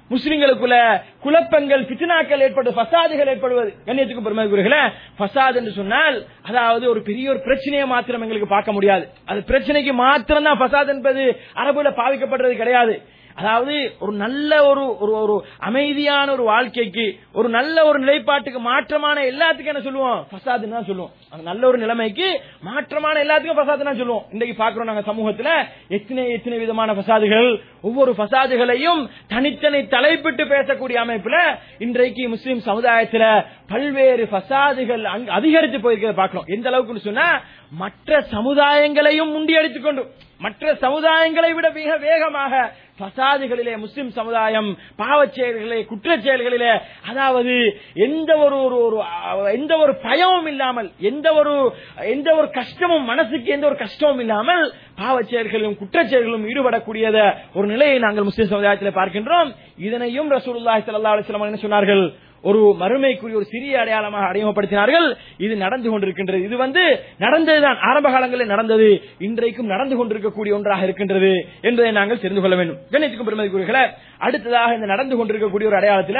முஸ்லிம்களுக்குள்ள குழப்பங்கள் பித்னாக்கள் ஏற்படுவது ஃபசாதுகள் ஏற்படுவது கண்ணியத்துக்கு பெருமதிக்குரியர்களே ஃபசாத் என்று சொன்னால் அதாவது ஒரு பெரிய ஒரு பிரச்சனையை மாத்திரம் எங்களுக்கு பார்க்க முடியாது அது பிரச்சனைக்கு மாத்திரம் தான் ஃபசாத் என்பது அரபுல பாவிக்கப்படுறது கிடையாது அதாவது ஒரு நல்ல ஒரு ஒரு ஒரு அமைதியான ஒரு வாழ்க்கைக்கு ஒரு நல்ல ஒரு நிலைப்பாட்டுக்கு மாற்றமான எல்லாத்துக்கும் என்ன சொல்லுவோம் ஃபசாதுன்னு தான் சொல்லுவோம் அந்த நல்ல ஒரு நிலைமைக்கு மாற்றமான எல்லாத்துக்கும் ஃபசாதுன்னு தான் சொல்லுவோம் இன்னைக்கு பாக்குறோம் நாங்க சமூகத்துல எத்தனை எத்தனை விதமான ஃபசாதுகள் ஒவ்வொரு ஃபசாதுகளையும் தனித்தனி தலைப்பிட்டு பேசக்கூடிய அமைப்புல இன்றைக்கு முஸ்லிம் சமுதாயத்துல பல்வேறு ஃபசாதுகள் அங்க- அதிகரித்து போயிருக்கிறத பார்க்கிறோம் எந்த அளவுக்குன்னு சொன்னா மற்ற சமுதாயங்களையும் முண்டியடித்துக் கொண்டு மற்ற சமுதாயங்களை விட மிக வேகமாக பசாதுகளிலே முஸ்லிம் சமுதாயம் பாவச் செயல்களிலே குற்றச் செயல்களிலே அதாவது எந்த ஒரு ஒரு ஒரு அஹ், எந்த ஒரு பயமும் இல்லாமல் எந்த ஒரு எந்த ஒரு கஷ்டமும் மனசுக்கு எந்த ஒரு கஷ்டமும் இல்லாமல் பாவச் செயல்களிலும் குற்றச் செயல்களிலும் ஈடுபடக்கூடியத ஒரு நிலையை நாங்கள் முஸ்லிம் சமுதாயத்தில் பார்க்கின்றோம் இதனையும் ரசூலுல்லாஹி ஸல்லல்லாஹு அலைஹி வஸல்லம் என்ன சொன்னார்கள் ஒரு மறுமைக்குரிய ஒரு சிறிய அடையாளமாக அறிமுகப்படுத்தினார்கள் இது நடந்து கொண்டிருக்கின்றது இது வந்து நடந்ததுதான் ஆரம்ப காலங்களில் நடந்தது இன்றைக்கும் நடந்து கொண்டிருக்கக்கூடிய ஒன்றாக இருக்கின்றது என்பதை நாங்கள் தெரிந்து கொள்ள வேண்டும் கண்ணியத்துக்கும் பெருமதிக்குரியர்களே அடுத்ததாக இந்த நடந்து கொண்டிருக்கக்கூடிய ஒரு அடையாளத்தில்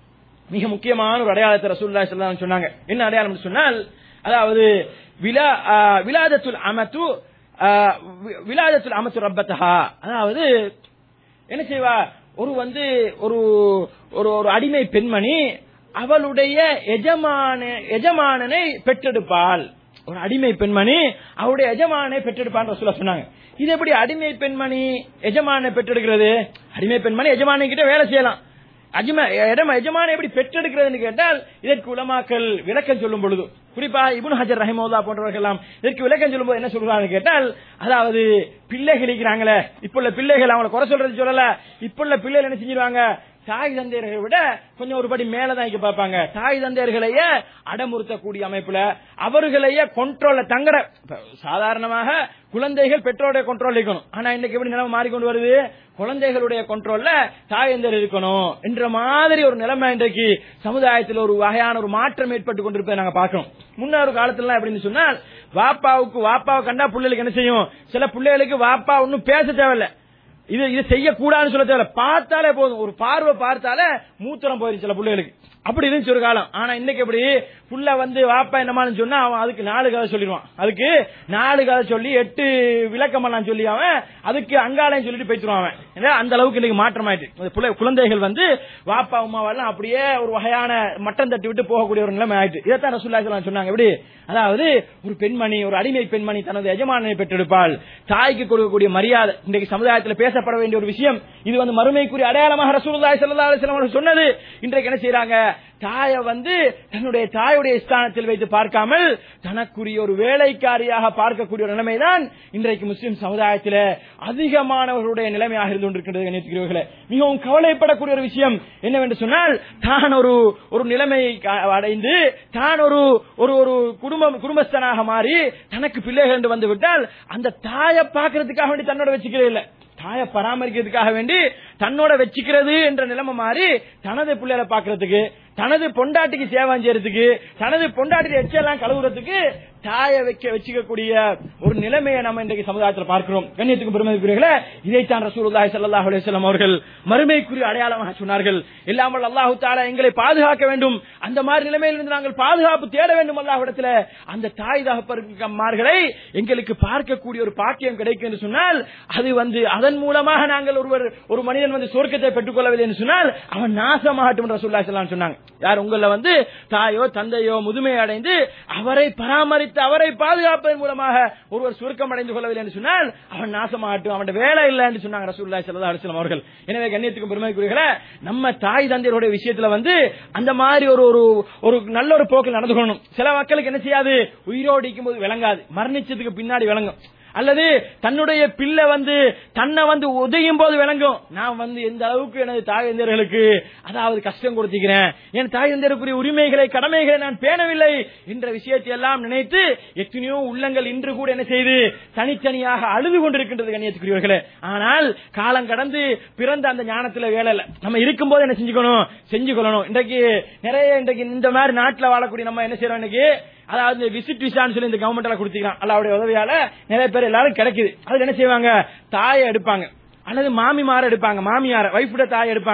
மிக முக்கியமான ஒரு அடையாளத்தை ரசூலுல்லாஹி ஸல்லல்லாஹு அலைஹி வஸல்லம் சொன்னாங்க என்ன அடையாளம் சொன்னால் அதாவது விலா ஆ, விலாதத்துல் அமத்து ஆ, வி- விலாதத்துல் அமத்து ரப்பத்தஹா அதாவது என்ன செய்வா ஒரு வந்து ஒரு ஒரு ஒரு அடிமை பெண்மணி அவளுடைய எஜமான எஜமானனை பெற்றெடுப்பாள் ஒரு அடிமை பெண்மணி அவருடைய எஜமானை பெற்றெடுப்பான்னு சொல்ல சொன்னாங்க இது எப்படி அடிமை பெண்மணி எஜமானை பெற்றெடுக்கிறது அடிமை பெண்மணி எஜமானி கிட்ட வேலை செய்யலாம் அஜ்ம இடம் எஜமான எப்படி பெற்றெடுக்கிறதுன்னு கேட்டால் இதற்கு உலமாக்கள் விளக்கம் சொல்லும் பொழுது குறிப்பா இப்னு ஹஜர் ரஹிமவுல்லா போன்றவர்கள் எல்லாம் இதற்கு விளக்கம் சொல்லும்போது என்ன சொல்றாங்கன்னு கேட்டால் அதாவது பிள்ளைகள் இருக்கிறாங்களே இப்ப உள்ள பிள்ளைகள் அவங்கள குறை சொல்றது சொல்லல இப்ப உள்ள பிள்ளைகள் என்ன செஞ்சிருவாங்க தாய் தந்தையர்களை விட கொஞ்சம் ஒரு படி மேலதான் இங்க பார்ப்பாங்க தாய் தந்தையர்களையே அடமுறுத்தக்கூடிய அமைப்புல அவர்களையே கொண்ட்ரோல்ல தங்கட இப்ப சாதாரணமாக குழந்தைகள் பெற்றோருடைய கண்ட்ரோல் இருக்கணும் ஆனா இன்னைக்கு எப்படி நிலைமை மாறிக்கொண்டு வருது குழந்தைகளுடைய கண்ட்ரோல்ல தாயந்தர் இருக்கணும் என்ற மாதிரி ஒரு நிலைமை இன்றைக்கு சமுதாயத்தில் ஒரு வகையான ஒரு மாற்றம் ஏற்பட்டு கொண்டிருப்பதை நாங்க பார்க்கிறோம் முன்னொரு காலத்துல எப்படின்னு சொன்னால் வாப்பாவுக்கு வாப்பாவை கண்டா பிள்ளைகளுக்கு என்ன செய்யும் சில பிள்ளைகளுக்கு வாப்பா ஒன்னும் பேச தேவையில்ல இது இது செய்யக்கூடாதுன்னு சொல்ல தேவையில்ல பார்த்தாலே போதும் ஒரு பார்வை பார்த்தாலே மூத்திரம் போயிருச்சு சில பிள்ளைகளுக்கு அப்படி இருந்துச்சு ஒரு காலம் ஆனா இன்னைக்கு எப்படி புள்ள வந்து வாப்பா என்னமான்னு சொன்னா அவன் அதுக்கு நாலு கதை சொல்லிடுவான் அதுக்கு நாலு கதை சொல்லி எட்டு விளக்கம் பண்ணலாம் சொல்லி அவன் அதுக்கு அங்காளையும் சொல்லிட்டு போயிட்டுருவான் அவன் ஏன்னா அந்த அளவுக்கு இன்னைக்கு மாற்றம் ஆயிட்டு அந்த புள்ள- குழந்தைகள் வந்து வாப்பா அம்மாவெல்லாம் அப்படியே ஒரு வகையான மட்டம் தட்டி விட்டு போகக்கூடிய ஒரு நிலைமை ஆயிட்டு இதைத்தான் ரசூல்லா ஸல்லல்லாஹு சொன்னாங்க எப்படி அதாவது ஒரு பெண்மணி ஒரு அடிமை பெண்மணி தனது எஜமானனை பெற்றெடுப்பாள் தாய்க்கு கொடுக்கக்கூடிய மரியாதை இன்றைக்கு சமுதாயத்தில் பேசப்பட வேண்டிய ஒரு விஷயம் இது வந்து மறுமைக்குரிய அடையாளமாக ரசூலுல்லாஹி ஸல்லல்லாஹு அலைஹி வஸல்லம் அவர்கள் சொன்னது இன்றைக்கு என்ன செய்றாங்க தாயை வந்து தன்னுடைய தாயுடைய ஸ்தானத்தில் வைத்து பார்க்காமல் தனக்குரிய ஒரு வேலைக்காரியாக பார்க்கக்கூடிய ஒரு நிலைமைதான் இன்றைக்கு முஸ்லிம் சமுதாயத்தில் அதிகமானவர்களுடைய நிலைமையாக இருந்து கொண்டிருக்கின்றது கணியத்துக்கிறவர்களே மிகவும் கவலைப்படக்கூடிய ஒரு விஷயம் என்னவென்று சொன்னால் தான் ஒரு ஒரு நிலைமையை க- அடைந்து தான் ஒரு ஒரு ஒரு குடும்பம் குடும்பஸ்தனாக மாறி தனக்கு பிள்ளைகள் என்று வந்து விட்டால் அந்த தாயை பார்க்கறதுக்காக வேண்டி தன்னோட வச்சுக்கிறே இல்ல தாயை பராமரிக்கிறதுக்காக வேண்டி தன்னோட வச்சுக்கிறது என்ற நிலைமை மாறி தனது பிள்ளைகளை பார்க்கறதுக்கு தனது பொண்டாட்டிக்கு சேவை செய்யறதுக்கு தனது பொண்டாட்டி எச்செல்லாம் கழுவுறதுக்கு தாயை வைக்க வச்சுக்கக்கூடிய ஒரு நிலைமையை நம்ம இன்றைக்கு சமுதாயத்தில் பார்க்கிறோம் கண்ணியத்துக்கு பெருமதிக்குரியர்களே இதைத்தான் ரசூலுல்லாஹி ஸல்லல்லாஹு அலைஹி வஸல்லம் அவர்கள் மறுமைக்குரிய அடையாளமாக சொன்னார்கள் இல்லாமல் அல்லாஹு தஆலா எங்களை பாதுகாக்க வேண்டும் அந்த மாதிரி நிலைமையிலிருந்து நாங்கள் பாதுகாப்பு தேட வேண்டும் அல்லாஹ்விடத்தில் அந்த தாய் தகப்பன்மார்களை எங்களுக்கு பார்க்கக்கூடிய ஒரு பாக்கியம் கிடைக்கும் என்று சொன்னால் அது வந்து அதன் மூலமாக நாங்கள் ஒருவர் ஒரு மனிதன் வந்து சொர்க்கத்தை பெற்றுக்கொள்ளவில்லை என்று சொன்னால் அவன் நாசமாகட்டும் என்று ரசூலுல்லாஹி ஸல்லல்லாஹு அலைஹி வஸல்லம் சொன்னாங்க யார் உங்கள வந்து தாயோ தந்தையோ முதுமை அடைந்து அவரை பராமரித்து அவரை பாதுகாப்பதன் மூலமாக ஒருவர் சுருக்கம் அடைந்து கொள்ளவில்லை என்று சொன்னால் அவன் நாசமாகட்டும் அவன் வேலை இல்லை என்று சொன்னாங்க ரசூலுல்லாஹி ஸல்லல்லாஹு அலைஹி வஸல்லம் அவர்கள் எனவே கண்ணியத்துக்கும் பெருமைக்குரியர்களே நம்ம தாய் தந்தையருடைய விஷயத்துல வந்து அந்த மாதிரி ஒரு ஒரு ஒரு நல்ல ஒரு போக்கில் நடந்து கொள்ளணும் சில மக்களுக்கு என்ன செய்யாது உயிரோடு இருக்கும் போது விளங்காது மரணிச்சதுக்கு பின்னாடி விளங்கும் அல்லது தன்னுடைய பிள்ளை வந்து தன்னை வந்து உதயும் போது விளங்கும் நான் வந்து எந்த அளவுக்கு எனது தாய் தந்தையர்களுக்கு அதாவது கஷ்டம் கொடுத்திக்கிறேன் என் தாய் தந்தையருக்குரிய உரிமைகளை கடமைகளை நான் பேணவில்லை என்ற விஷயத்தை எல்லாம் நினைத்து எத்தனையோ உள்ளங்கள் இன்று கூட என்ன செய்து தனித்தனியாக அழுது கொண்டிருக்கின்றது கண்ணியத்துக்குரியவர்களே ஆனால் காலம் கடந்து பிறந்த அந்த ஞானத்துல வேலை இல்ல நம்ம இருக்கும்போது என்ன செஞ்சுக்கணும் செஞ்சு கொள்ளணும் இன்றைக்கு நிறைய இன்றைக்கு இந்த மாதிரி நாட்டுல வாழக்கூடிய நம்ம என்ன செய்யறோம் இன்னைக்கு அதாவது இந்த விசிட் விசான்னு சொல்லி இந்த கவர்மெண்ட்ல கொடுத்துக்கலாம் அல்லாவுடைய உதவியால நிறைய பேர் எல்லாரும் கிடைக்குது அதுல என்ன செய்வாங்க தாயை எடுப்பாங்க அல்லது மாமிமார எடுப்பாங்க மாமியார வைஃபுட தாயை எடுப்பாங்க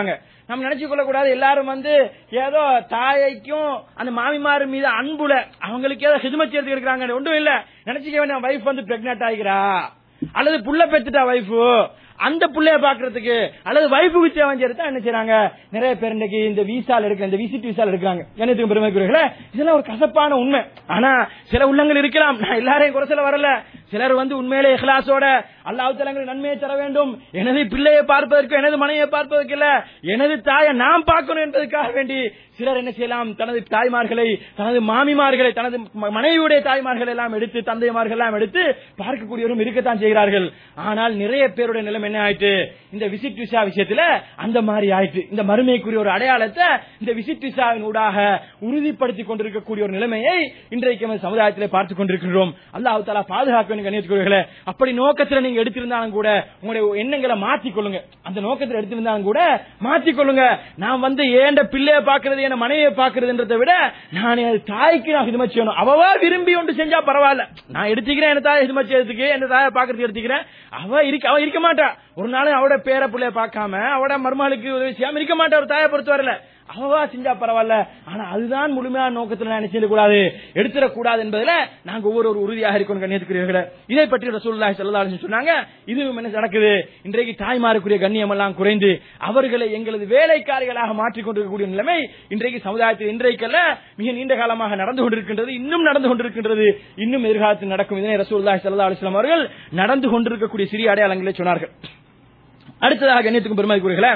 நம்ம நினைச்சு கொள்ள கூடாது எல்லாரும் வந்து ஏதோ தாயைக்கும் அந்த மாமிமார் மீது அன்புல அவங்களுக்கு ஏதோ ஹிதமத் சேர்த்து இருக்கிறாங்க ஒன்றும் இல்ல நினைச்சுக்க வேண்டிய வைஃப் வந்து பிரெக்னென்ட் ஆகிறா அல்லது புள்ள பெத்துட்டா வைஃபு அந்த புள்ளைய பாக்குறதுக்கு அல்லது வைஃபுக்கு தேவன் சேர்த்தா என்ன செய்றாங்க நிறைய பேர் இன்னைக்கு இந்த விசால இருக்கிற இந்த விசிட் விசால இருக்காங்க எனக்கு பெருமைக்குரியர்களே இதெல்லாம் ஒரு கசப்பான உண்மை ஆனா சில உள்ளங்கள் இருக்கலாம் நான் எல்லாரையும் குறை சொல்ல வரல சிலர் வந்து உண்மையிலே இஹ்லாசோட அல்லாஹ் தலங்களுக்கு நன்மையை தர வேண்டும் எனது பிள்ளையை பார்ப்பதற்கு எனது மனைவியை பார்ப்பதற்கு இல்ல எனது தாயை நாம் பார்க்கணும் என்பதற்காக வேண்டி சிலர் என்ன செய்யலாம் தனது தாய்மார்களை தனது மாமிமார்களை தனது ம- மனைவியுடைய தாய்மார்கள் எல்லாம் எடுத்து தந்தைமார்கள் எல்லாம் எடுத்து பார்க்கக்கூடியவரும் இருக்கத்தான் செய்கிறார்கள் ஆனால் நிறைய பேருடைய நிலைமை என்ன ஆயிட்டு இந்த விசிட் விசா விஷயத்துல அந்த மாதிரி ஆயிட்டு இந்த மறுமைக்குரிய ஒரு அடையாளத்தை இந்த விசிட் விசாவின் ஊடாக உறுதிப்படுத்திக் கொண்டிருக்கக்கூடிய ஒரு நிலைமையை இன்றைக்கு நமது சமுதாயத்திலே பார்த்துக் கொண்டிருக்கின்றோம் அல்லாஹ் தாலா பாதுகாக்க வேண்டும் கண்ணியத்துக்குரியவர்களே அப்படி நோக்கத்துல நீங்க எடுத்திருந்தாலும் கூட உங்களுடைய எண்ணங்களை மாற்றிக் கொள்ளுங்க அந்த நோக்கத்தில் எடுத்திருந்தாலும் கூட மாற்றிக் கொள்ளுங்க நான் வந்து ஏண்ட பிள்ளைய பாக்குறது என் மனைவியை பாக்குறதுன்றதை விட நான் என் தாய்க்கு நான் ஹிதமத் செய்யணும் அவவா விரும்பி ஒன்று செஞ்சா பரவாயில்ல நான் எடுத்துக்கிறேன் என் தாயை ஹிதமத் செய்யறதுக்கு என் தாயை பாக்குறதுக்கு எடுத்துக்கிறேன் அவ இருக்க அவ இருக்க மாட்டா ஒரு நாளும் அவட பேர பிள்ளைய பார்க்காம அவட மருமகளுக்கு உதவி செய்யாம இருக்க மாட்டா ஒரு தாயை பொறுத்தவரையில அவவா செஞ்சா பரவாயில்ல ஆனா அதுதான் முழுமையான நோக்கத்தில் நான் என்ன செய்யக்கூடாது எடுத்துடக்கூடாது என்பதுல நாங்க ஒவ்வொரு ஒரு உறுதியாக இருக்கணும் கண்ணியத்துக்குரியவர்களே இதை பற்றி ரசூலுல்லாஹி ஸல்லல்லாஹு அலைஹி வஸல்லம் சொன்னாங்க இது என்ன நடக்குது இன்றைக்கு தாய்மாருக்குரிய கண்ணியம் எல்லாம் குறைந்து அவர்களை எங்களது வேலைக்காரிகளாக மாற்றிக் கொண்டிருக்கக்கூடிய நிலைமை இன்றைக்கு சமுதாயத்தில் இன்றைக்கல்ல மிக நீண்ட காலமாக நடந்து கொண்டிருக்கின்றது இன்னும் நடந்து கொண்டிருக்கின்றது இன்னும் எதிர்காலத்தில் நடக்கும் இதனை ரசூலுல்லாஹி ஸல்லல்லாஹு அலைஹி வஸல்லம் அவர்கள் நடந்து கொண்டிருக்கக்கூடிய சிறிய அடையாளங்களை சொன்னார்கள் அடுத்ததாக கண்ணியத்துக்கும் பெருமதிக்குரியவர்களே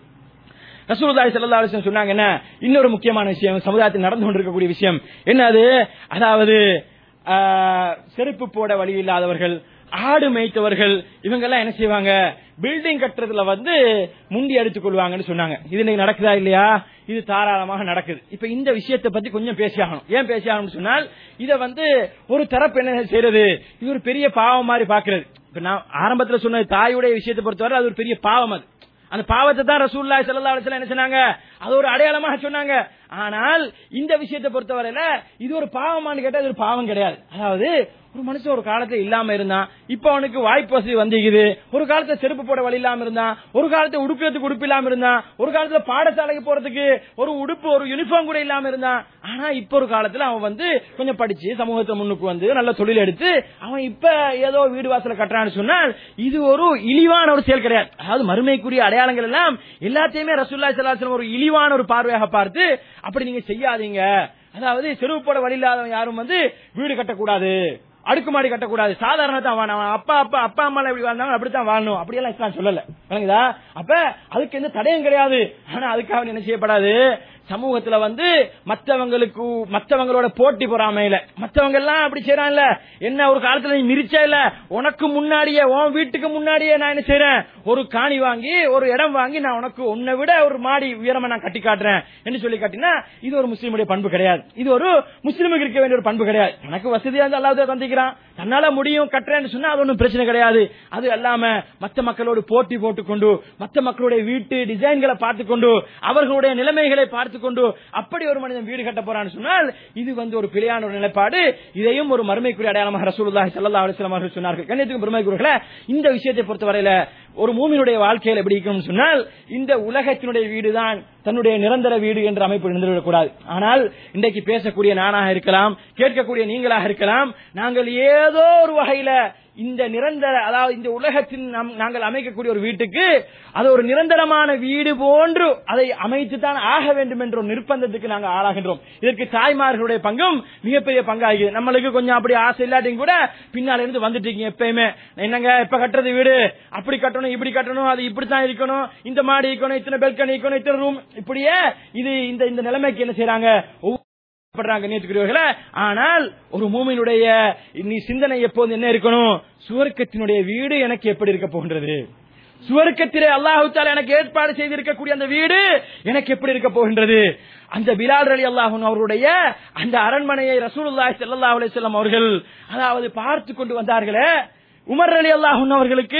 ரசூலுல்லாஹி ஸல்லல்லாஹு அலைஹி வஸல்லம் சொன்னாங்க என்ன இன்னொரு முக்கியமான விஷயம் சமுதாயத்தில் நடந்து கொண்டிருக்கக்கூடிய விஷயம் என்னது அதாவது ஆ, செருப்பு போட வழி இல்லாதவர்கள் ஆடு மேய்த்தவர்கள் இவங்க எல்லாம் என்ன செய்வாங்க பில்டிங் கட்டுறதுல வந்து முண்டி அடித்துக் கொள்வாங்கன்னு சொன்னாங்க இது இன்னைக்கு நடக்குதா இல்லையா இது தாராளமாக நடக்குது இப்ப இந்த விஷயத்தை பத்தி கொஞ்சம் பேசியாகணும் ஏன் பேசியாகணும்னு சொன்னால் இத வந்து ஒரு தரப்பு என்ன செய்யறது இது ஒரு பெரிய பாவம் மாதிரி பாக்குறது இப்ப நான் ஆரம்பத்துல சொன்ன தாயுடைய விஷயத்தை பொறுத்தவரை அது ஒரு பெரிய பாவம் அது அந்த பாவத்தை தான் ரசூல்லா ஸல்லல்லாஹு அலைஹி வஸல்லம் என்ன சொன்னாங்க அது ஒரு அடையாளமாக சொன்னாங்க ஆனால் இந்த விஷயத்தை பொறுத்தவரையில இது ஒரு பாவமான்னு கேட்டா இது ஒரு பாவம் கிடையாது அதாவது ஒரு மனுஷன் ஒரு காலத்துல இல்லாம இருந்தான் இப்ப அவனுக்கு வாய்ப்பு வசதி வந்துக்குது ஒரு காலத்துல செருப்பு போட வழி இல்லாம இருந்தான் ஒரு காலத்துல உடுக்கிறதுக்கு உடுப்பு இல்லாம இருந்தான் ஒரு காலத்துல பாடசாலைக்கு போறதுக்கு ஒரு உடுப்பு ஒரு யூனிஃபார்ம் கூட இல்லாம இருந்தான் ஆனா இப்ப ஒரு காலத்துல அவன் வந்து கொஞ்சம் படிச்சு சமூகத்தை முன்னுக்கு வந்து நல்ல தொழில் எடுத்து அவன் இப்ப ஏதோ வீடு வாசல கட்டுறான்னு சொன்னால் இது ஒரு இழிவான ஒரு செயல் கிடையாது அதாவது மறுமைக்குரிய அடையாளங்கள் எல்லாம் எல்லாத்தையுமே ரசூல்லா சலாஹம் ஒரு இழிவான ஒரு பார்வையாக பார்த்து அப்படி நீங்க செய்யாதீங்க அதாவது செருப்பு போட வழி இல்லாதவன் யாரும் வந்து வீடு கட்டக்கூடாது அடுக்குமாடி கட்டக்கூடாது சாதாரண தான் வாழணும். அவன் அப்பா அப்பா அப்பா அம்மா எப்படி வாழ்ந்தாங்க அப்படித்தான் வாழணும் அப்படியெல்லாம் இஸ்லாம் சொல்லல விளங்குதா அப்ப அதுக்கு எந்த தடையும் கிடையாது ஆனா அதுக்காக என்ன செய்யப்படாது சமூகத்துல வந்து மத்தவங்களுக்கு மத்தவங்களோட போட்டி பொறாமையில மத்தவங்க எல்லாம் அப்படி செய்யறான்ல என்ன ஒரு காலத்துல நீ மிரிச்சா இல்ல உனக்கு முன்னாடியே உன் வீட்டுக்கு முன்னாடியே நான் என்ன செய்யறேன் ஒரு காணி வாங்கி ஒரு இடம் வாங்கி நான் உனக்கு உன்னை விட ஒரு மாடி உயரமா நான் கட்டி காட்டுறேன் என்று சொல்லி காட்டினா இது ஒரு முஸ்லீமுடைய பண்பு கிடையாது இது ஒரு முஸ்லீமுக்கு இருக்க வேண்டிய ஒரு பண்பு கிடையாது எனக்கு வசதியா இருந்தா அல்லாத தந்திக்கிறான் தன்னால முடியும் கட்டுறேன்னு சொன்னா அது ஒன்றும் பிரச்சனை கிடையாது அது அல்லாம மத்த மக்களோடு போட்டி போட்டுக்கொண்டு மத்த மக்களுடைய வீட்டு டிசைன்களை பார்த்துக்கொண்டு அவர்களுடைய நிலைமைகளை பார்த்துக்கொண்டு அப்படி ஒரு மனிதன் வீடு கட்ட போறான்னு சொன்னால் இது வந்து ஒரு பிழையான ஒரு நிலைப்பாடு இதையும் ஒரு மறுமைக்குரிய அடையாளமாக ரசூலுல்லாஹி ஸல்லல்லாஹு அலைஹி வஸல்லம் அவர்கள் சொன்னார்கள் கண்ணியத்துக்கு பெருமைக்குரியவர்களே இந்த விஷயத்தை பொறுத்தவரையில ஒரு மூமினுடைய வாழ்க்கையில் எப்படி இருக்கணும்னு சொன்னால் இந்த உலகத்தினுடைய வீடுதான் தன்னுடைய நிரந்தர வீடு என்ற அமைப்பு இருந்துவிடக்கூடாது ஆனால் இன்றைக்கு பேசக்கூடிய நானாக இருக்கலாம் கேட்கக்கூடிய நீங்களாக இருக்கலாம் நாங்கள் ஏதோ ஒரு வகையில இந்த நிரந்தர அதாவது இந்த உலகத்தின் நாம்- நாங்கள் அமைக்கக்கூடிய ஒரு வீட்டுக்கு அது ஒரு நிரந்தரமான வீடு போன்று அதை அமைத்து தான் ஆக வேண்டும் என்ற ஒரு நிர்பந்தத்துக்கு நாங்கள் ஆளாகின்றோம் இதற்கு தாய்மார்களுடைய பங்கும் மிகப்பெரிய பங்காகிறது நம்மளுக்கு கொஞ்சம் அப்படி ஆசை இல்லாட்டியும் கூட பின்னால இருந்து வந்துட்டு இருக்கீங்க எப்பயுமே என்னங்க எப்ப கட்டுறது வீடு அப்படி கட்டணும் இப்படி கட்டணும் அது இப்படித்தான் இருக்கணும் இந்த மாடி இருக்கணும் இத்தனை பெல்கனி இருக்கணும் இத்தனை ரூம் இப்படியே இது இந்த இந்த நிலைமைக்கு என்ன செய்யறாங்க ஒவ்வொரு படுறாங்க நேற்றுக்கிறவர்களே ஆனால் ஒரு மூமியினுடைய நீ சிந்தனை எப்போது என்ன இருக்கணும் சுவர்க்கத்தினுடைய வீடு எனக்கு எப்படி இருக்க போகின்றது சுவர்க்கத்திலே அல்லாஹு தாலா எனக்கு ஏற்பாடு செய்திருக்கக்கூடிய அந்த வீடு எனக்கு எப்படி இருக்க போகின்றது அந்த பிலால் அலி அல்லாஹூன் அவருடைய அந்த அரண்மனையை ரசூலுல்லாஹி ஸல்லல்லாஹு அலைஹி வஸல்லம் அவர்கள் அதாவது பார்த்து கொண்டு வந்தார்களே உமர் அலி அல்லாஹூன் அவர்களுக்கு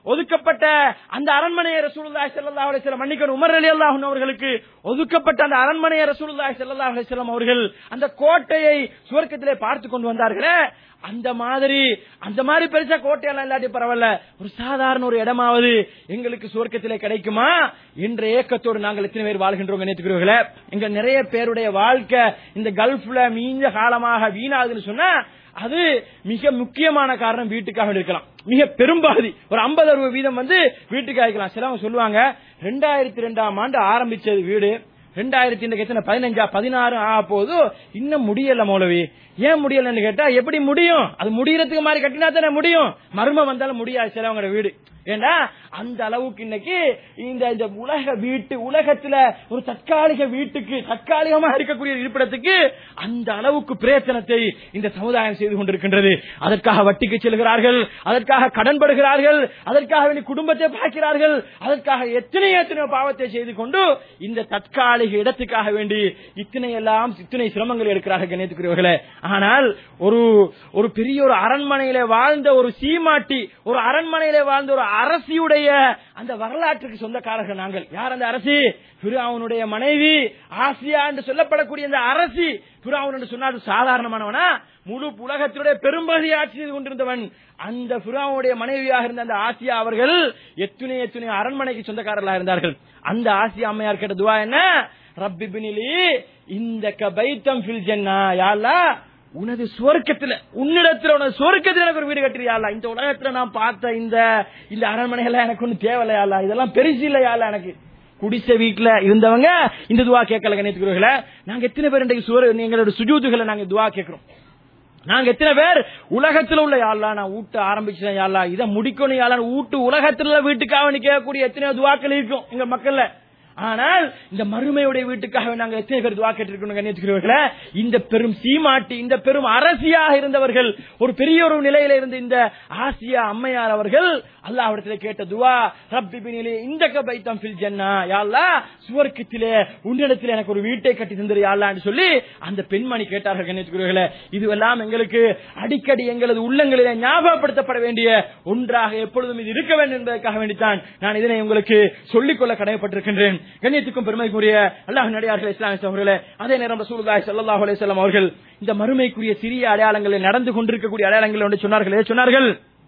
ஒதுக்கப்பட்ட அந்த அரண்மனையை ரசூலுல்லாஹி ஸல்லல்லாஹு அலைஹி வஸல்லம் மன்னிக்கணும் உமர் ரலியல்லாஹு அன்ஹு அவர்களுக்கு ஒதுக்கப்பட்ட அந்த அரண்மனையை ரசூலுல்லாஹி ஸல்லல்லாஹு அலைஹி வஸல்லம் அவர்கள் அந்த கோட்டையை சுவர்க்கத்திலே பார்த்து கொண்டு வந்தார்களே அந்த மாதிரி அந்த மாதிரி பெருசா கோட்டையெல்லாம் இல்லாட்டி பரவாயில்ல ஒரு சாதாரண ஒரு இடமாவது எங்களுக்கு சுவர்க்கத்திலே கிடைக்குமா என்ற ஏக்கத்தோடு நாங்கள் எத்தனை பேர் வாழ்கின்றோம் நினைத்துக்கிறீர்களே எங்க நிறைய பேருடைய வாழ்க்கை இந்த கல்ஃப்ல மீஞ்ச காலமாக வீணாகுதுன்னு சொன்னா அது மிக முக்கியமான காரணம் வீட்டுக்காக இருக்கலாம் மிக பெரும்பாதி ஒரு ஐம்பது அறுபது வீதம் வந்து வீட்டுக்கு ஆகிக்கலாம் சிலவங்க சொல்லுவாங்க ரெண்டாயிரத்தி ரெண்டாம் ஆண்டு ஆரம்பிச்சது வீடு ரெண்டாயிரத்தி இன்னைக்கு எத்தனை பதினஞ்சா பதினாறு ஆக போது இன்னும் முடியல மௌலவி ஏன் முடியலன்னு கேட்டா எப்படி முடியும் அது முடியறதுக்கு மாதிரி கட்டினா தானே முடியும் மர்மம் வந்தாலும் முடியாது சிலவங்களோட வீடு ஏன்னா அந்த அளவுக்கு இன்னைக்கு இந்த இந்த உலக வீட்டு உலகத்துல ஒரு தற்காலிக வீட்டுக்கு தற்காலிகமா இருக்கக்கூடிய இருப்பிடத்துக்கு அந்த அளவுக்கு பிரயத்தனத்தை இந்த சமுதாயம் செய்து கொண்டிருக்கின்றது அதற்காக வட்டிக்கு செல்கிறார்கள் அதற்காக கடன்படுகிறார்கள் அதற்காக வேண்டி குடும்பத்தை பார்க்கிறார்கள் அதற்காக எத்தனை எத்தனையோ பாவத்தை செய்து கொண்டு இந்த தற்காலிக இடத்துக்காக வேண்டி இத்தனை எல்லாம் இத்தனை சிரமங்கள் எடுக்கிறார்கள் கணித்துக்கிறவர்களே ஆனால் ஒரு ஒரு பெரிய ஒரு அரண்மனையில வாழ்ந்த ஒரு சீமாட்டி ஒரு அரண்மனையில வாழ்ந்த ஒரு அரசியுடைய அந்த வரலாற்றுக்கு சொந்தக்காரர்கள் நாங்கள் யார் அந்த அரசி பிராவுனுடைய மனைவி ஆசியா என்று சொல்லப்படக்கூடிய அந்த அரசி பிராவுன் என்று சொன்னால் சாதாரணமானவனா முழு உலகத்தினுடைய பெரும்பகுதி ஆட்சி செய்து கொண்டிருந்தவன் அந்த பிராவுடைய மனைவியாக இருந்த அந்த ஆசியா அவர்கள் எத்தனை எத்தனை அரண்மனைக்கு சொந்தக்காரர்களாக இருந்தார்கள் அந்த ஆசியா அம்மையார் கேட்ட துவா என்ன ரப்பி பினிலி இந்த கபைத்தம் ஃபில் ஜன்னா யாழ்லா உனது சுவர்க்கத்துல உன்னிடத்துல உனது சுவர்க்கத்துல எனக்கு ஒரு வீடு கட்டுறியால இந்த உலகத்துல நான் பார்த்த இந்த இந்த அரண்மனைகள்லாம் எனக்கு ஒண்ணு தேவையில்லையால இதெல்லாம் பெருசு இல்லையால எனக்கு குடிசை வீட்டுல இருந்தவங்க இந்த துவா கேட்கல கணித்துக்கிறவர்கள நாங்க எத்தனை பேர் இன்றைக்கு சுவர் எங்களோட சுஜூதுகளை நாங்க துவா கேட்கிறோம் நாங்க எத்தனை பேர் உலகத்துல உள்ள யாழ்லா நான் ஊட்ட ஆரம்பிச்சேன் யாழ்லா இதை முடிக்கணும் யாழ்லா ஊட்டு உலகத்துல உள்ள வீட்டுக்காக கேட்கக்கூடிய எத்தனையோ துவாக்கள் இருக்கும் எங்க மக்கள்ல ஆனால் இந்த மறுமையுடைய வீட்டுக்காக நாங்கள் எத்தனை பேர் துவா கேட்டிருக்கணும் கண்ணியத்துக்கிறவர்களே இந்த பெரும் சீமாட்டி இந்த பெரும் அரசியாக இருந்தவர்கள் ஒரு பெரிய ஒரு நிலையில இருந்த இந்த ஆசியா அம்மையார் அவர்கள் அல்லாஹ்விடத்திலே கேட்ட துவா ரப்பி பினிலே இந்த கபைத்தம் ஃபில் ஜன்னா யாழ்லா சுவர்க்கத்திலே உன்னிடத்தில் எனக்கு ஒரு வீட்டை கட்டி தந்துரு யாழ்லான்னு சொல்லி அந்த பெண்மணி கேட்டார்கள் கண்ணியத்துக்கிறவர்களே இதுவெல்லாம் எங்களுக்கு அடிக்கடி எங்களது உள்ளங்களிலே ஞாபகப்படுத்தப்பட வேண்டிய ஒன்றாக எப்பொழுதும் இது இருக்க வேண்டும் என்பதற்காக வேண்டித்தான் நான் இதனை உங்களுக்கு சொல்லிக்கொள்ள கடமைப்பட்டிருக்கின்றேன் கண்ணியத்துக்கும் பெருமைக்குரிய அல்லாஹ் நடிகார்கள் இஸ்லாமிய சகோதரர்களே அதே நேரம் ரசூலுல்லாஹி ஸல்லல்லாஹு அலைஹி வஸல்லம் அவர்கள் இந்த மறுமைக்குரிய சிறிய அடையாளங்களில் நடந்து கொண்டிருக்கக்கூடிய அடையாளங்கள் ஒன்று சொன்னார்கள் எதை சொன்னார்கள்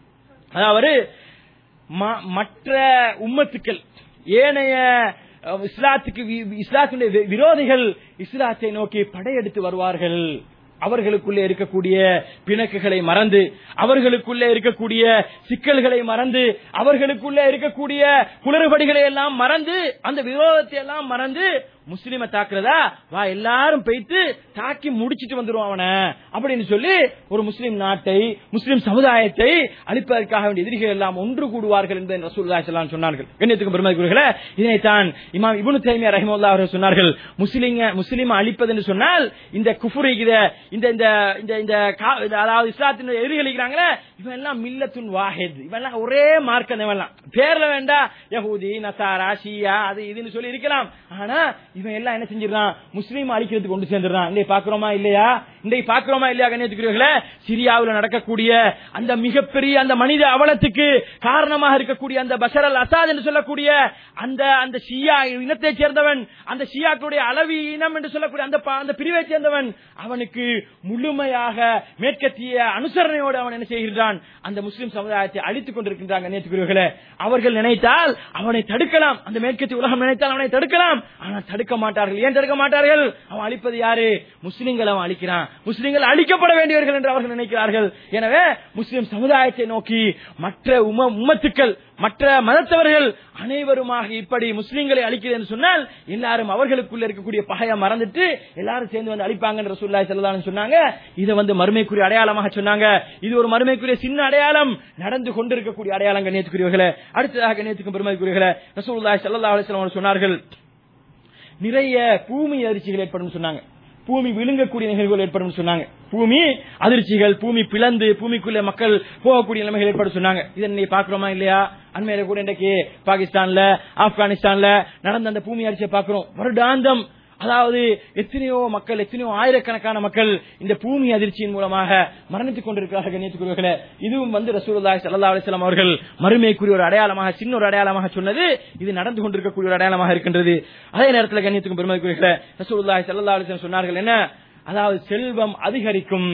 அதாவது ம- மற்ற உம்மத்துக்கள் ஏனைய அஹ், இஸ்லாத்துக்கு வி- இஸ்லாத்தினுடைய வி- விரோதிகள் இஸ்லாத்தை நோக்கி படையெடுத்து வருவார்கள் அவர்களுக்குள்ளே இருக்கக்கூடிய பிணக்குகளை மறந்து அவர்களுக்குள்ளே இருக்கக்கூடிய சிக்கல்களை மறந்து அவர்களுக்குள்ளே இருக்கக்கூடிய குளறுபடிகளை எல்லாம் மறந்து அந்த விரோதத்தை எல்லாம் மறந்து முஸ்லிமை தாக்குறதா வா எல்லாரும் போயிட்டு தாக்கி முடிச்சிட்டு வந்துருவோம் அவனை அப்படின்னு சொல்லி ஒரு முஸ்லிம் நாட்டை முஸ்லிம் சமுதாயத்தை அழிப்பதற்காக வேண்டிய எதிரிகள் எல்லாம் ஒன்று கூடுவார்கள் என்பதை ரசூலுல்லாஹி ஸல்லல்லாஹு அலைஹி சொன்னார்கள் கண்ணியத்துக்கும் பெருமதிக்குரியவர்களே இதனைத்தான் இமாம் இப்னு தைமியா ரஹிமஹுல்லாஹ் அவர்கள் சொன்னார்கள் முஸ்லிங்க முஸ்லிம் அழிப்பது என்று சொன்னால் இந்த குஃபுர் இருக்குது இந்த இந்த இந்த இந்த கா- இந்த அதாவது இஸ்லாத்தின் எதிரிகள் இருக்கிறாங்களே இவன் எல்லாம் மில்லத்துன் வாஹித் இவன் எல்லாம் ஒரே மார்க்கம் இவன் எல்லாம் பேர்ல வேண்டாம் யஹூதி நசாரா ஷியா அது இதுன்னு சொல்லி இருக்கலாம் ஆனா இவன் எல்லாம் என்ன செஞ்சிடறான் முஸ்லீம் அழிக்கிறதுக்கு கொண்டு சேர்ந்துடுறான் இன்றைக்கு பாக்குறோமா இல்லையா இன்றைக்கு பாக்குறோமா இல்லையா கண்ணியத்துக்குரியவர்களே சிரியாவில் நடக்கக்கூடிய அந்த மிகப்பெரிய அந்த மனித அவலத்துக்கு காரணமாக இருக்கக்கூடிய அந்த பஷர் அல் அசாத் என்று சொல்லக்கூடிய அந்த அந்த ஷியா இனத்தை சேர்ந்தவன் அந்த ஷியாக்களுடைய அளவி இனம் என்று சொல்லக்கூடிய அந்த பா- அந்த பிரிவை சேர்ந்தவன் அவனுக்கு முழுமையாக மேற்கத்திய அனுசரணையோடு அவன் என்ன செய்கின்றான் அந்த முஸ்லிம் சமுதாயத்தை அழித்துக் கொண்டிருக்கின்றான் கண்ணியத்துக்குரியவர்களே அவர்கள் நினைத்தால் அவனை தடுக்கலாம் அந்த மேற்கத்திய உலகம் நினைத்தால் அவனை தடுக்கலாம் ஆனால் தடுக்க மாட்டார்கள் ஏன் தடுக்க மாட்டார்கள் அவன் அழிப்பது யாரு முஸ்லிம்கள் அவன் அழிக்கிறான் முஸ்லிம்கள் அழிக்கப்பட வேண்டியவர்கள் என்று அவர்கள் நினைக்கிறார்கள் எனவே முஸ்லிம் சமுதாயத்தை நோக்கி மற்ற உம உம்மத்துக்கள் மற்ற மதத்தவர்கள் அனைவருமாக இப்படி முஸ்லிம்களை அழிக்கிறது என்று சொன்னால் எல்லாரும் அவர்களுக்குள்ள இருக்கக்கூடிய பகையை மறந்துட்டு எல்லாரும் சேர்ந்து வந்து அழிப்பாங்கன்ற சொல்லாய் செல்லலாம்னு சொன்னாங்க இதை வந்து மறுமைக்குரிய அடையாளமாக சொன்னாங்க இது ஒரு மறுமைக்குரிய சின்ன அடையாளம் நடந்து கொண்டிருக்கக்கூடிய அடையாளம் கண்ணியத்துக்குரியவர்களே அடுத்ததாக கண்ணியத்துக்கும் பெருமைக்குரியவர்களே ரசூலுல்லாஹி ஸல்லல்லாஹு அலைஹி வஸல்லம் அவர்கள் சொன்னார்கள் நிறைய பூமி அதிர்ச்சிகள் ஏற்படும் சொன்னாங்க பூமி விழுங்கக்கூடிய நிகழ்வுகள் ஏற்படும் சொன்னாங்க பூமி அதிர்ச்சிகள் பூமி பிளந்து பூமிக்குள்ள மக்கள் போகக்கூடிய நிலைமைகள் ஏற்படும் சொன்னாங்க இதை நீ பாக்குறோமா இல்லையா அண்மையில கூட இன்றைக்கு பாகிஸ்தான்ல ஆப்கானிஸ்தான்ல நடந்த அந்த பூமி அதிர்ச்சியை பாக்குறோம் வருடாந்தம் அதாவது எத்தனையோ மக்கள் எத்தனையோ ஆயிரக்கணக்கான மக்கள் இந்த பூமி அதிர்ச்சியின் மூலமாக மரணித்துக் கொண்டிருக்கிறார்கள் கண்ணியத்துக்குரியவர்களே இதுவும் வந்து ரசூலுல்லாஹி ஸல்லல்லாஹு அலைஹி வஸல்லம் அவர்கள் மறுமைக்குரிய ஒரு அடையாளமாக சின்ன ஒரு அடையாளமாக சொன்னது இது நடந்து கொண்டிருக்கக்கூடிய ஒரு அடையாளமாக இருக்கின்றது அதே நேரத்தில் கண்ணியத்துக்கும் பெருமைக்குரியவர்களே ரசூலுல்லாஹி ஸல்லல்லாஹு அலைஹி வஸல்லம் சொன்னார்கள் என்ன அதாவது செல்வம் அதிகரிக்கும்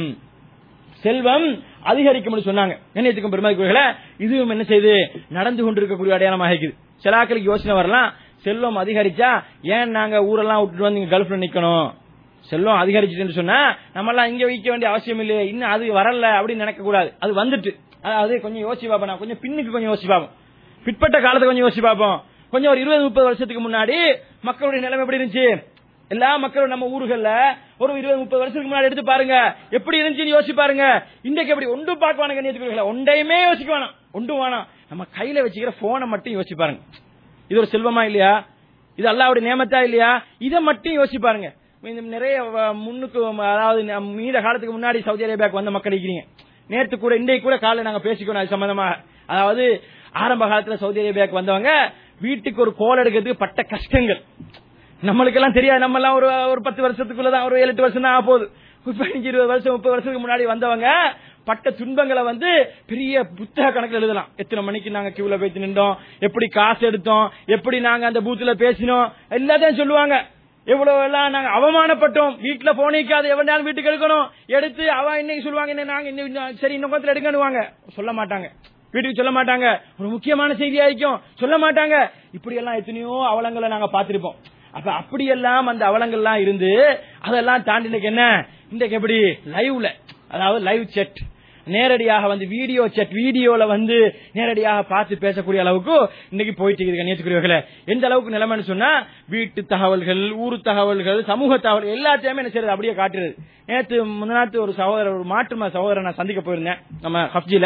செல்வம் அதிகரிக்கும் சொன்னாங்க கண்ணியத்துக்கும் பெருமைக்குரியவர்களே இதுவும் என்ன செய்து நடந்து கொண்டிருக்கக்கூடிய அடையாளமாக இருக்குது சிலாக்களுக்கு யோசனை வரலாம் செல்வம் அதிகரிச்சா ஏன் நாங்க ஊரெல்லாம் விட்டுட்டு வந்து இங்க கல்ஃப்ல நிக்கணும் செல்வம் அதிகரிச்சுன்னு சொன்னா நம்ம எல்லாம் இங்க வைக்க வேண்டிய அவசியம் இல்லையே இன்னும் அது வரல அப்படின்னு நினைக்க கூடாது அது வந்துட்டு அதாவது கொஞ்சம் யோசிச்சு பார்ப்போம் நான் கொஞ்சம் பின்னுக்கு கொஞ்சம் யோசிச்சு பார்ப்போம் பிற்பட்ட காலத்தை கொஞ்சம் யோசிச்சு பார்ப்போம் கொஞ்சம் ஒரு இருபது முப்பது வருஷத்துக்கு முன்னாடி மக்களுடைய நிலைமை எப்படி இருந்துச்சு எல்லா மக்களும் நம்ம ஊர்கள்ல ஒரு இருபது முப்பது வருஷத்துக்கு முன்னாடி எடுத்து பாருங்க எப்படி இருந்துச்சுன்னு யோசிச்சு பாருங்க இன்றைக்கு எப்படி ஒன்று பார்க்குவானுங்க கண்ணியத்துக்குரியவர்களே ஒன்றையுமே யோசிக்க வேணாம் ஒன்றும் வேணாம் நம்ம கையில வச்சுக்கிற போனை மட்டும் யோசிச்சு பாருங்க இது ஒரு செல்வமா இல்லையா இது அல்லாவுடைய நியமத்தா இல்லையா இதை மட்டும் யோசிச்சு பாருங்க இந்த நிறைய வ- முன்னுக்கு அதாவது நம் மீத காலத்துக்கு முன்னாடி சவுதி அரேபியாவுக்கு வந்த மக்கள் இருக்கிறீங்க நேத்து கூட இன்றைக்கு கூட காலைல நாங்க பேசிக்கணும் அது சம்பந்தமாக அதாவது ஆரம்ப காலத்துல சவுதி அரேபியாவுக்கு வந்தவங்க வீட்டுக்கு ஒரு கோல் எடுக்கிறதுக்கு பட்ட கஷ்டங்கள் நம்மளுக்கெல்லாம் தெரியாது நம்ம எல்லாம் ஒரு ஒரு பத்து வருஷத்துக்குள்ளதான் ஒரு ஏழு எட்டு வருஷம் தான் ஆக போகுது ஒரு பதினஞ்சு இருபது வருஷம் முப்பது வருஷத்துக்கு முன்னாடி வந்தவங்க பட்ட துன்பங்களை வந்து பெரிய புத்தக கணக்கில் எழுதலாம் எத்தனை மணிக்கு நாங்க கியூல போயிட்டு நின்றோம் எப்படி காசு எடுத்தோம் எப்படி நாங்க அந்த பூத்துல பேசினோம் எல்லாத்தையும் சொல்லுவாங்க எவ்வளவு எல்லாம் நாங்க அவமானப்பட்டோம் வீட்டுல போன் நிக்காது எவனாலும் வீட்டுக்கு எடுக்கணும் எடுத்து அவன் இன்னைக்கு சொல்லுவாங்க என்ன நாங்க இன்னும் இன்னும் சரி இன்னும் கொஞ்சத்துல எடுக்கணுவாங்க சொல்ல மாட்டாங்க வீட்டுக்கு சொல்ல மாட்டாங்க ஒரு முக்கியமான செய்தியா இருக்கும் சொல்ல மாட்டாங்க இப்படி எல்லாம் எத்தனையோ அவலங்களை நாங்க பார்த்திருப்போம் அப்ப அப்படியெல்லாம் அந்த அவலங்கள்லாம் இருந்து அதெல்லாம் தாண்டி இன்னைக்கு என்ன இன்றைக்கு எப்படி லைவ்ல அதாவது லைவ் செட் நேரடியாக வந்து வீடியோ செட் வீடியோல வந்து நேரடியாக பார்த்து பேசக்கூடிய அளவுக்கு இன்னைக்கு போயிட்டு இருக்கு நேற்றுக்குரியவர்களே எந்த அளவுக்கு நிலைமைன்னு சொன்னா வீட்டு தகவல்கள் ஊர் தகவல்கள் சமூக தகவல் எல்லாத்தையுமே என்ன செய்யறது அப்படியே காட்டுறது நேற்று முன்னாத்து ஒரு சகோதரர் ஒரு மாற்று மத சகோதரரை நான் சந்திக்க போயிருந்தேன் நம்ம ஹப்ஜில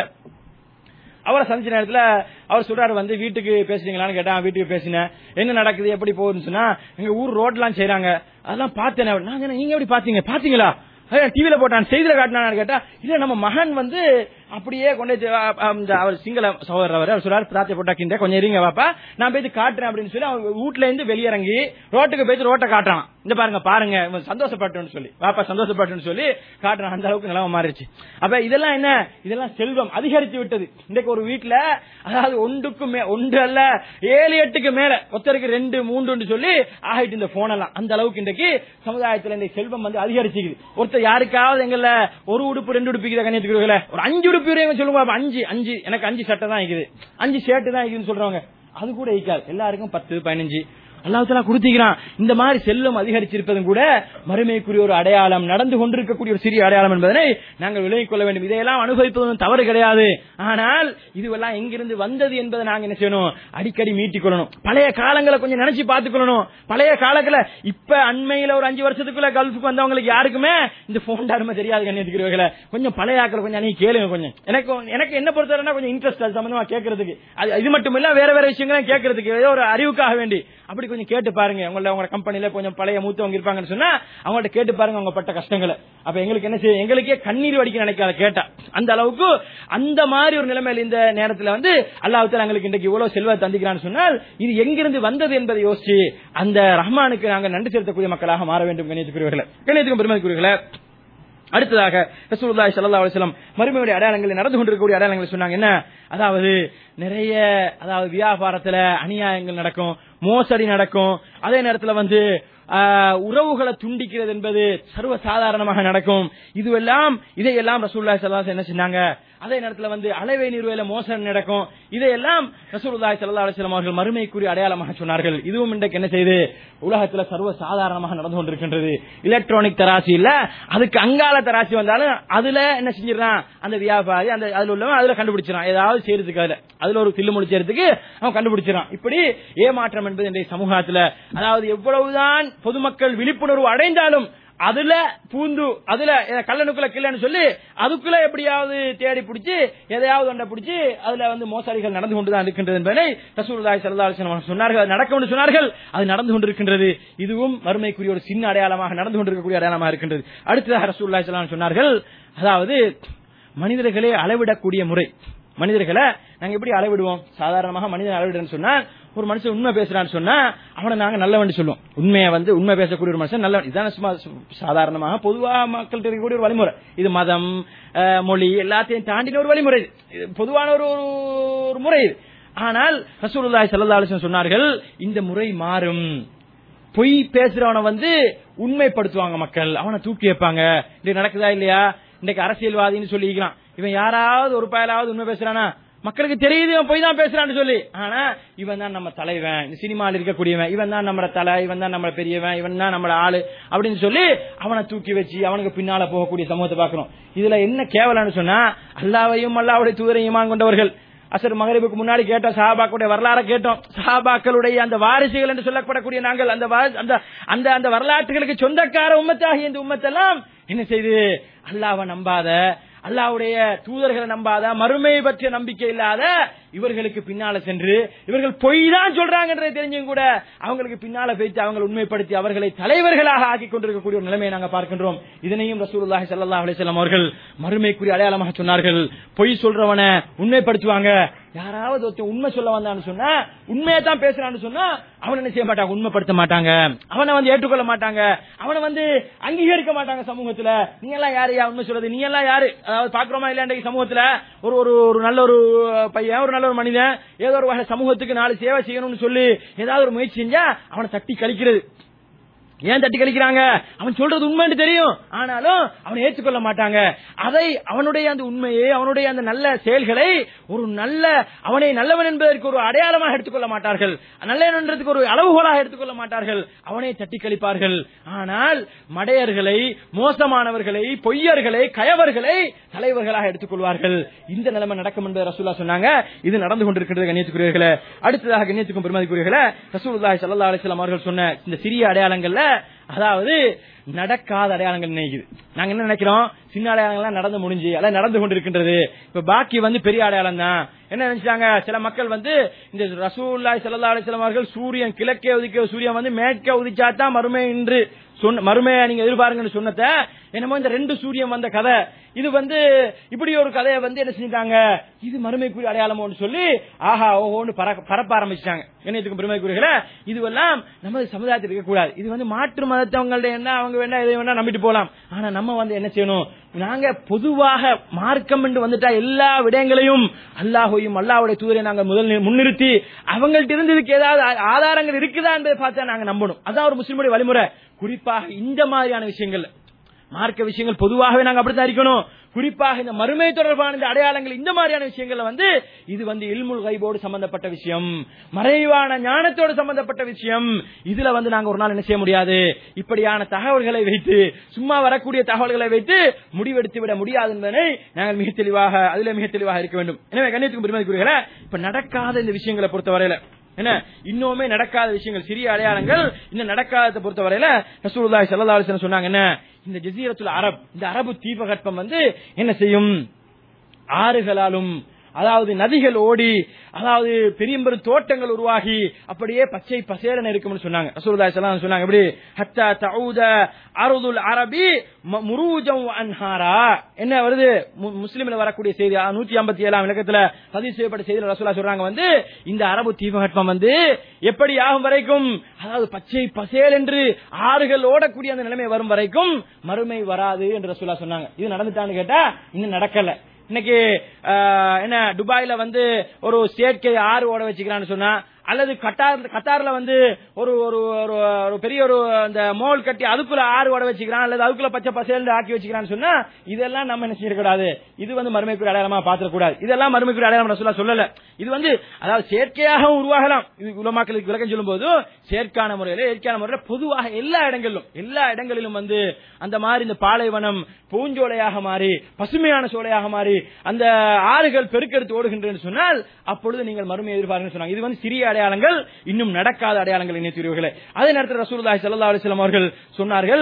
அவரை சந்திச்ச நேரத்துல அவர் சொல்றாரு வந்து வீட்டுக்கு பேசுறீங்களான்னு கேட்டா வீட்டுக்கு பேசினேன் என்ன நடக்குது எப்படி போகுதுன்னு சொன்னா எங்க ஊர் ரோட்லாம் செய்றாங்க அதெல்லாம் பார்த்தேன் நான் சொன்னேன், நீங்க எப்படி பாத்தீங்க பாத்தீங்களா டிவில போட்டான் செய்தியில காட்டினான்னு கேட்டா இல்ல நம்ம மகன் வந்து அப்படியே கொண்டு போய் அ, அ, இந்த அவர் சிங்கள சகோதரர் அவர் அவர் சொல்றாரு பிரார்த்தை போட்டாக்கின்ற கொஞ்சம் இருங்க பாப்பா நான் போய் காட்டுறேன் அப்படின்னு சொல்லி அவங்க வீட்ல இருந்து வெளியிறங்கி ரோட்டுக்கு போய் ரோட்டை காட்டுறான் இந்த பாருங்க பாருங்க இவன் சந்தோஷப்பட்டுன்னு சொல்லி பாப்பா சந்தோஷப்பட்டுன்னு சொல்லி காட்டுறான் அந்த அளவுக்கு நிலவ மாறிடுச்சு அப்ப இதெல்லாம் என்ன இதெல்லாம் செல்வம் அதிகரித்து விட்டது இன்றைக்கு ஒரு வீட்டுல அதாவது ஒன்றுக்கு மே ஒன்று அல்ல ஏழு எட்டுக்கு மேல ஒருத்தருக்கு ரெண்டு மூன்று சொல்லி ஆகிட்டு இந்த போன் எல்லாம் அந்த அளவுக்கு இன்றைக்கு சமுதாயத்துல இந்த செல்வம் வந்து அதிகரிச்சுக்குது ஒருத்தர் யாருக்காவது எங்கல்ல ஒரு உடுப்பு ரெண்டு உடுப்பு கண்ணியத்துக்குறீங்களே ஒரு அஞ்சு உடுப்பு வரையும் சொல்லுங்க பாப்பா, அஞ்சு அஞ்சு எனக்கு அஞ்சு சட்டை தான் இருக்குது அஞ்சு ஷர்ட் தான் இருக்குதுன்னு சொல்றவங்க அது கூட இருக்காது எல்லாருக்கும் பத்து பதினஞ்சு அல்லாஹால கொடுத்திக்கிறான் இந்த மாதிரி செல்வம் அதிகரிச்சிருப்பதும் கூட மறுமைக்குரிய ஒரு அடையாளம் நடந்து கொண்டிருக்கக்கூடிய ஒரு சிறிய அடையாளம் என்பதனை நாங்கள் விலகிக் கொள்ள வேண்டும் இதையெல்லாம் அனுபவிப்பதும் தவறு கிடையாது ஆனால் இதுவெல்லாம் எங்கிருந்து வந்தது என்பதை நாங்க என்ன செய்யணும் அடிக்கடி மீட்டிக் கொள்ளணும் பழைய காலங்களை கொஞ்சம் நினைச்சு பார்த்துக்கொள்ளணும் பழைய காலத்துல இப்ப அண்மையில ஒரு அஞ்சு வருஷத்துக்குள்ள கல்ஃபுக்கு வந்தவங்களுக்கு யாருக்குமே இந்த போன் அருமை தெரியாது கண்ணியத்துக்கிறவர்களை கொஞ்சம் பழைய ஆக்களை கொஞ்சம் நீங்க கேளுங்க கொஞ்சம் எனக்கு எனக்கு என்ன பொறுத்தவரைனா கொஞ்சம் இன்ட்ரெஸ்ட் அது சம்பந்தமா கேட்கறதுக்கு அது இது மட்டும் இல்ல வேற வேற விஷயங்களும் கேட்கறதுக்கு ஏதோ ஒரு அறிவுக்காக வேண்டி அப்படி கொஞ்சம் கேட்டு பாருங்க உங்கள உங்க கம்பெனில கொஞ்சம் பழைய மூத்தவங்க இருப்பாங்கன்னு சொன்னா அவங்கள்ட்ட கேட்டு பாருங்க அவங்க பட்ட கஷ்டங்களை அப்ப எங்களுக்கு என்ன செய்யும் எங்களுக்கே கண்ணீர் வடிக்க நினைக்காத கேட்டா அந்த அளவுக்கு அந்த மாதிரி ஒரு நிலைமையில இந்த நேரத்துல வந்து அல்லாஹ் எங்களுக்கு இன்றைக்கு இவ்வளவு செல்வத்தை தந்திக்கிறான்னு சொன்னால் இது எங்கிருந்து வந்தது என்பதை யோசிச்சு அந்த ரஹ்மானுக்கு நாங்கள் நன்றி செலுத்தக்கூடிய மக்களாக மாற வேண்டும் கணியத்துக்குரியவர்களே கணியத்துக்கும் பெருமதிக்குரியவர்களே அடுத்ததாக ரசூலுல்லாஹி ஸல்லல்லாஹு அலைஹி வஸல்லம் மறுமையுடைய அடையாளங்கள் நடந்து கொண்டிருக்கக்கூடிய அடையாளங்கள் சொன்னாங்க என்ன அதாவது நிறைய அதாவது வியாபாரத்துல அநியாயங்கள் நடக்கும் மோசடி நடக்கும் அதே நேரத்துல வந்து ஆஹ், உறவுகளை துண்டிக்கிறது என்பது சர்வ சாதாரணமாக நடக்கும் இதுவெல்லாம் இதையெல்லாம் ரசூலுல்லாஹி ஸல்லல்லாஹு அலைஹி வஸல்லம் என்ன செஞ்சாங்க அதே நேரத்துல வந்து அளவை நிறுவையில மோசடி நடக்கும் இதையெல்லாம் ரசூலுல்லாஹி ஸல்லல்லாஹு அலைஹி வஸல்லம் அவர்கள் மறுமைக்குரிய அடையாளமாக சொன்னார்கள் இதுவும் இன்றைக்கு என்ன செய்து உலகத்துல சர்வ சாதாரணமாக நடந்து கொண்டிருக்கின்றது எலக்ட்ரானிக் தராசி இல்ல அதுக்கு அங்கால தராசி வந்தாலும் அதுல என்ன செஞ்சிடறான் அந்த வியாபாரி அந்த அதுல உள்ளவன் அதுல கண்டுபிடிச்சிடான் ஏதாவது செய்யறதுக்கு அதுல அதுல ஒரு தில்லு முடிச்சதுக்கு அவன் கண்டுபிடிச்சிடான் இப்படி ஏமாற்றம் என்பது இன்றைய சமூகத்துல அதாவது எவ்வளவுதான் பொதுமக்கள் விழிப்புணர்வு அடைந்தாலும் அதுல பூந்து அதுல கல்லணுக்குள்ள கிள்ளன்னு சொல்லி அதுக்குள்ள எப்படியாவது தேடி பிடிச்சு எதையாவது ஒன்றை பிடிச்சு அதுல வந்து மோசடிகள் நடந்து கொண்டுதான் இருக்கின்றது என்பதை ரசூலுல்லாஹி ஸல்லல்லாஹு அலைஹி வஸல்லம் சொன்னார்கள் அது நடக்கும் என்று சொன்னார்கள் அது நடந்து கொண்டிருக்கின்றது இதுவும் மறுமைக்குரிய ஒரு சின்ன அடையாளமாக நடந்து கொண்டிருக்கக்கூடிய அடையாளமாக இருக்கின்றது அடுத்ததாக ரசூலுல்லாஹி ஸல்லல்லாஹு அலைஹி வஸல்லம் சொன்னார்கள் அதாவது மனிதர்களே அளவிடக்கூடிய முறை மனிதர்களை நாங்க எப்படி அளவிடுவோம் சாதாரணமாக மனிதன் அளவிடுறேன்னு சொன்னா ஒரு மனுஷன் உண்மை பேசுறான்னு சொன்னா அவனை நாங்க நல்லவன் சொல்லுவோம் உண்மையை வந்து உண்மை பேசக்கூடிய ஒரு மனுஷன் நல்லவன் இதான் சும்மா சு- சாதாரணமாக பொதுவா மக்கள்கிட்ட இருக்கக்கூடிய ஒரு வழிமுறை இது மதம் அஹ், மொழி எல்லாத்தையும் தாண்டின ஒரு வழிமுறை இது. இது பொதுவான ஒரு ஒரு- ஒரு முறை இது ஆனால் ரசூலுல்லாஹி ஸல்லல்லாஹு அலைஹி வஸல்லம் சொன்னார்கள் இந்த முறை மாறும் பொய் பேசுறவனை வந்து உண்மைப்படுத்துவாங்க மக்கள் அவனை தூக்கி வைப்பாங்க இது நடக்குதா இல்லையா இன்னைக்கு அரசியல்வாதின்னு சொல்லிக்கிறான் இவன் யாராவது ஒரு பயலாவது உண்மை பேசுறானா மக்களுக்கு தெரியுது இவன் பொய் தான் பேசுறான்னு சொல்லி ஆனா இவன் தான் நம்ம தலைவன் இந்த சினிமாவில் இருக்கக்கூடியவன் இவன் தான் நம்ம தலை இவன் தான் நம்ம பெரியவன் இவன் தான் நம்ம ஆளு அப்படின்னு சொல்லி அவனை தூக்கி வச்சு அவனுக்கு பின்னால போகக்கூடிய சமூகத்தை பார்க்கணும் இதுல என்ன கேவலம்னு சொன்னா அல்லாவையும் அல்லாவுடைய தூதரையும் கொண்டவர்கள் அசர் மகரிபுக்கு முன்னாடி கேட்டோம் சஹாபாக்களுடைய வரலாறை கேட்டோம் சஹாபாக்களுடைய அந்த வாரிசுகள் என்று சொல்லப்படக்கூடிய நாங்கள் அந்த வா- அந்த அந்த அந்த வரலாற்றுகளுக்கு சொந்தக்கார உம்மத்தாகிய இந்த உம்மத்தெல்லாம் என்ன செய்து அல்லாஹ்வை நம்பாத அல்லாஹ்வுடைய தூதர்களை நம்பாத மறுமை பற்றிய நம்பிக்கை இல்லாத இவர்களுக்கு பின்னால சென்று இவர்கள் பொய் தான் சொல்றாங்கன்றதை தெரிஞ்சும் கூட அவங்களுக்கு பின்னால போயிட்டு அவங்களை உண்மைப்படுத்தி அவர்களை தலைவர்களாக ஆக்கி கொண்டிருக்கக்கூடிய ஒரு நிலைமையை நாங்கள் பார்க்கின்றோம் இதனையும் ரசூலுல்லாஹி ஸல்லல்லாஹு அலைஹி வஸல்லம் அவர்கள் மறுமைக்குரிய அடையாளமாக சொன்னார்கள் பொய் சொல்றவனை உண்மைப்படுத்துவாங்க யாராவது ஒருத்தன் உண்மை சொல்ல வந்தான்னு சொன்னா உண்மையை தான் பேசுறான்னு சொன்னா அவனை என்ன செய்ய மாட்டாங்க உண்மைப்படுத்த மாட்டாங்க அவனை வந்து ஏற்றுக்கொள்ள மாட்டாங்க அவனை வந்து அங்கீகரிக்க மாட்டாங்க சமூகத்துல நீ எல்லாம் யாரு யா உண்மை சொல்றது நீ எல்லாம் யாரு அதாவது பாக்குறோமா இல்ல இன்றைக்கு சமூகத்துல ஒரு ஒரு ஒரு நல்ல ஒரு பையன் ஒரு நல்ல ஒரு மனிதன் ஏதோ ஒரு வகை சமூகத்துக்கு நாலு சேவை செய்யணும்னு சொல்லி ஏதாவது ஒரு முயற்சி செஞ்சா அவனை தட்டி கழிக்கிறது ஏன் தட்டி கழிக்கிறாங்க அவன் சொல்றது உண்மைன்னு தெரியும் ஆனாலும் அவனை ஏற்றுக்கொள்ள மாட்டாங்க அதை அவனுடைய அந்த உண்மையை அவனுடைய அந்த நல்ல செயல்களை ஒரு நல்ல அவனை நல்லவன் என்பதற்கு ஒரு அடையாளமாக எடுத்துக்கொள்ள மாட்டார்கள் நல்லவன் என்றதுக்கு ஒரு அளவுகோலாக எடுத்துக்கொள்ள மாட்டார்கள் அவனை தட்டி கழிப்பார்கள் ஆனால் மடையர்களை மோசமானவர்களை பொய்யர்களை கயவர்களை தலைவர்களாக எடுத்துக்கொள்வார்கள் இந்த நிலைமை நடக்கும் என்பதை ரசூலா சொன்னாங்க இது நடந்து கொண்டிருக்கிறது கண்ணியத்துக்குரியவர்களே அடுத்ததாக கண்ணியத்துக்கும் பெருமதிக்குரியவர்களே ரசூலுல்லாஹி ஸல்லல்லாஹு அலைஹி வஸல்லம் அவர்கள் சொன்ன இந்த சிறிய அடையாளங்கள்ல அதாவது நடக்காத அடையாளங்கள் நினைக்குது நாங்க என்ன நினைக்கிறோம் சின்ன அடையாளங்கள்லாம் நடந்து முடிஞ்சு அதான் நடந்து கொண்டிருக்கின்றது இப்ப பாக்கி வந்து பெரிய அடையாளம் தான் என்ன நினைச்சாங்க சில மக்கள் வந்து இந்த ரசூலுல்லாஹி ஸல்லல்லாஹு அலைஹி வஸல்லம் அவர்கள் சூரியன் கிழக்கே உதிக்க சூரியன் வந்து மேற்கே உதிச்சாதான் மறுமை என்று சொன்ன மறுமையை நீங்க எதிர்பாருங்கன்னு சொன்னத என்னமோ இந்த ரெண்டு சூரியன் வந்த கதை இது வந்து இப்படி ஒரு கதையை வந்து என்ன செஞ்சிட்டாங்க இது மறுமைக்குரிய அடையாளமோன்னு சொல்லி ஆஹா ஓஹோன்னு பறக்க- பரப்ப ஆரம்பிச்சிட்டாங்க என்னத்துக்கு பெருமைக்குரியல இதுவெல்லாம் நமது சமுதாயத்தில் இருக்கக்கூடாது இது வந்து மாற்று மதத்தவங்கள்ட்ட என்ன அவங்க வேணா இதை வேணா நம்பிட்டு போலாம் ஆனா நம்ம வந்து என்ன செய்யணும் நாங்க பொதுவாக மார்க்கம் என்று வந்துட்டா எல்லா விடயங்களையும் அல்லாஹையும் அல்லாஹ்வுடைய தூதரை நாங்க முதல் நி- முன்னிறுத்தி அவங்கள்ட்ட இருந்து இதுக்கு ஏதாவது ஆ- ஆதாரங்கள் இருக்குதா என்பதை பார்த்தா நாங்க நம்பணும் அதான் ஒரு முஸ்லிமுடைய வழிமுறை குறிப்பாக இந்த மாதிரியான விஷயங்கள் மார்க்க விஷயங்கள் பொதுவாகவே நாங்க அப்படித்தான் இருக்கணும் குறிப்பாக இந்த மறுமை தொடர்பான இந்த அடையாளங்கள் இந்த மாதிரியான விஷயங்கள்ல வந்து இது வந்து இல்முல் கைபோடு சம்பந்தப்பட்ட விஷயம் மறைவான ஞானத்தோடு சம்பந்தப்பட்ட விஷயம் இதுல வந்து நாங்க ஒரு நாள் என்ன செய்ய முடியாது இப்படியான தகவல்களை வைத்து சும்மா வரக்கூடிய தகவல்களை வைத்து முடிவெடுத்து விட முடியாது என்பதை நாங்கள் மிக தெளிவாக அதுல மிக தெளிவாக இருக்க வேண்டும் எனவே கண்ணியத்துக்கு பெருமதிக்குரியவர்களே இப்ப நடக்காத இந்த விஷயங்களை பொறுத்தவரையில என்ன இன்னுமே நடக்காத விஷயங்கள் சிறிய அடையாளங்கள் இன்னும் நடக்காததை பொறுத்தவரையில ரசூலுல்லாஹி ஸல்லல்லாஹு அலைஹி வஸல்லம் சொன்னாங்க என்ன இந்த ஜசீரத்துல் அரப் இந்த அரபு தீபகற்பம் வந்து என்ன செய்யும் ஆறுகளாலும் அதாவது நதிகள் ஓடி அதாவது பெரிய பெரும் தோட்டங்கள் உருவாகி அப்படியே பச்சை பசேலன இருக்கும்னு சொன்னாங்க ரசூலுல்லாஹி ஸல்லல்லாஹு அலைஹி வஸல்லம் சொன்னாங்க எப்படி ஹத்தா தஊத அருதுல் அரபி ம- முரூஜம் வ அன்ஹாரா என்ன வருது மு- முஸ்லிம்ல வரக்கூடிய செய்தி நூத்தி ஐம்பத்தி ஏழாம் இலக்கத்துல பதிவு செய்யப்பட்ட செய்தியில ரசூலா சொல்றாங்க வந்து இந்த அரபு தீபகற்பம் வந்து எப்படி ஆகும் வரைக்கும் அதாவது பச்சை பசேல் என்று ஆறுகள் ஓடக்கூடிய அந்த நிலைமை வரும் வரைக்கும் மறுமை வராது என்று ரசூலா சொன்னாங்க இது நடந்துட்டான்னு கேட்டா இன்னும் நடக்கல இன்னைக்கு ஆஹ், என்ன துபாயில வந்து ஒரு செயற்கை ஆறு ஓட வச்சுக்கிறான்னு சொன்னா அல்லது கட்டார் கத்தார்ல வந்து ஒரு ஒரு ஒரு- ஒரு பெரிய ஒரு அந்த மோல் கட்டி அதுக்குள்ள ஆறு ஓட வச்சுக்கிறான் அல்லது அதுக்குள்ள பச்சை பசேல் ஆக்கி வச்சுக்கிறான்னு சொன்னா இதெல்லாம் நம்ம என்ன செய்யக்கூடாது இது வந்து மறுமைக்குரிய அடையாளமா பாத்திரக்கூடாது இதெல்லாம் மறுமைக்குரிய அடையாளம் ரசூலா சொல்லல இது வந்து அதாவது செயற்கையாக உருவாகலாம் இது உலமாக்களுக்கு விளக்கம் சொல்லும் போது செயற்கான முறையில இயற்கையான முறையில பொதுவாக எல்லா இடங்களிலும் எல்லா இடங்களிலும் வந்து அந்த மாதிரி இந்த பாலைவனம் பூஞ்சோலையாக மாறி பசுமையான சோலையாக மாறி அந்த ஆறுகள் பெருக்கெடுத்து ஓடுகின்றன சொன்னால் அப்பொழுது நீங்கள் மறுமை எதிர்பார்க்கணும் சொன்னாங்க இது வந்து சிறிய அடையாளங்கள் இன்னும் நடக்காத அடையாளங்கள் இணைத்துறீர்களே அதே நேரத்தில் ரசூலுல்லாஹி ஸல்லல்லாஹு அலைஹி வஸல்லம் அவர்கள் சொன்னார்கள்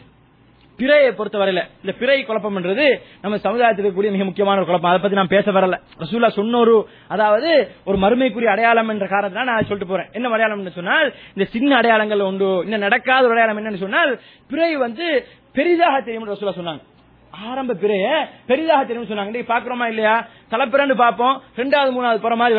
பிறையை பொறுத்தவரையில இந்த பிறை குழப்பம்ன்றது நம்ம சமுதாயத்தில் இருக்கக்கூடிய மிக முக்கியமான ஒரு குழப்பம் அதை பத்தி நான் பேச வரல ரசூலா சொன்ன ஒரு அதாவது ஒரு மறுமைக்குரிய அடையாளம் என்ற காரணத்தினால நான் சொல்லிட்டு போறேன் என்ன அடையாளம் சொன்னால் இந்த சின்ன அடையாளங்கள் உண்டு இன்னும் நடக்காத ஒரு அடையாளம் என்னன்னு சொன்னால் பிறை வந்து பெரிதாக தெரியும் ரசூலா சொன்னாங்க ஆரம்ப பிறைய பெரிதாக தெரியும் சொன்னாங்க இன்னைக்கு பாக்குறோமா இல்லையா தலைப்பிரண்டு பார்ப்போம் ரெண்டாவது மூணாவது புற மாதிரி விளங்கும்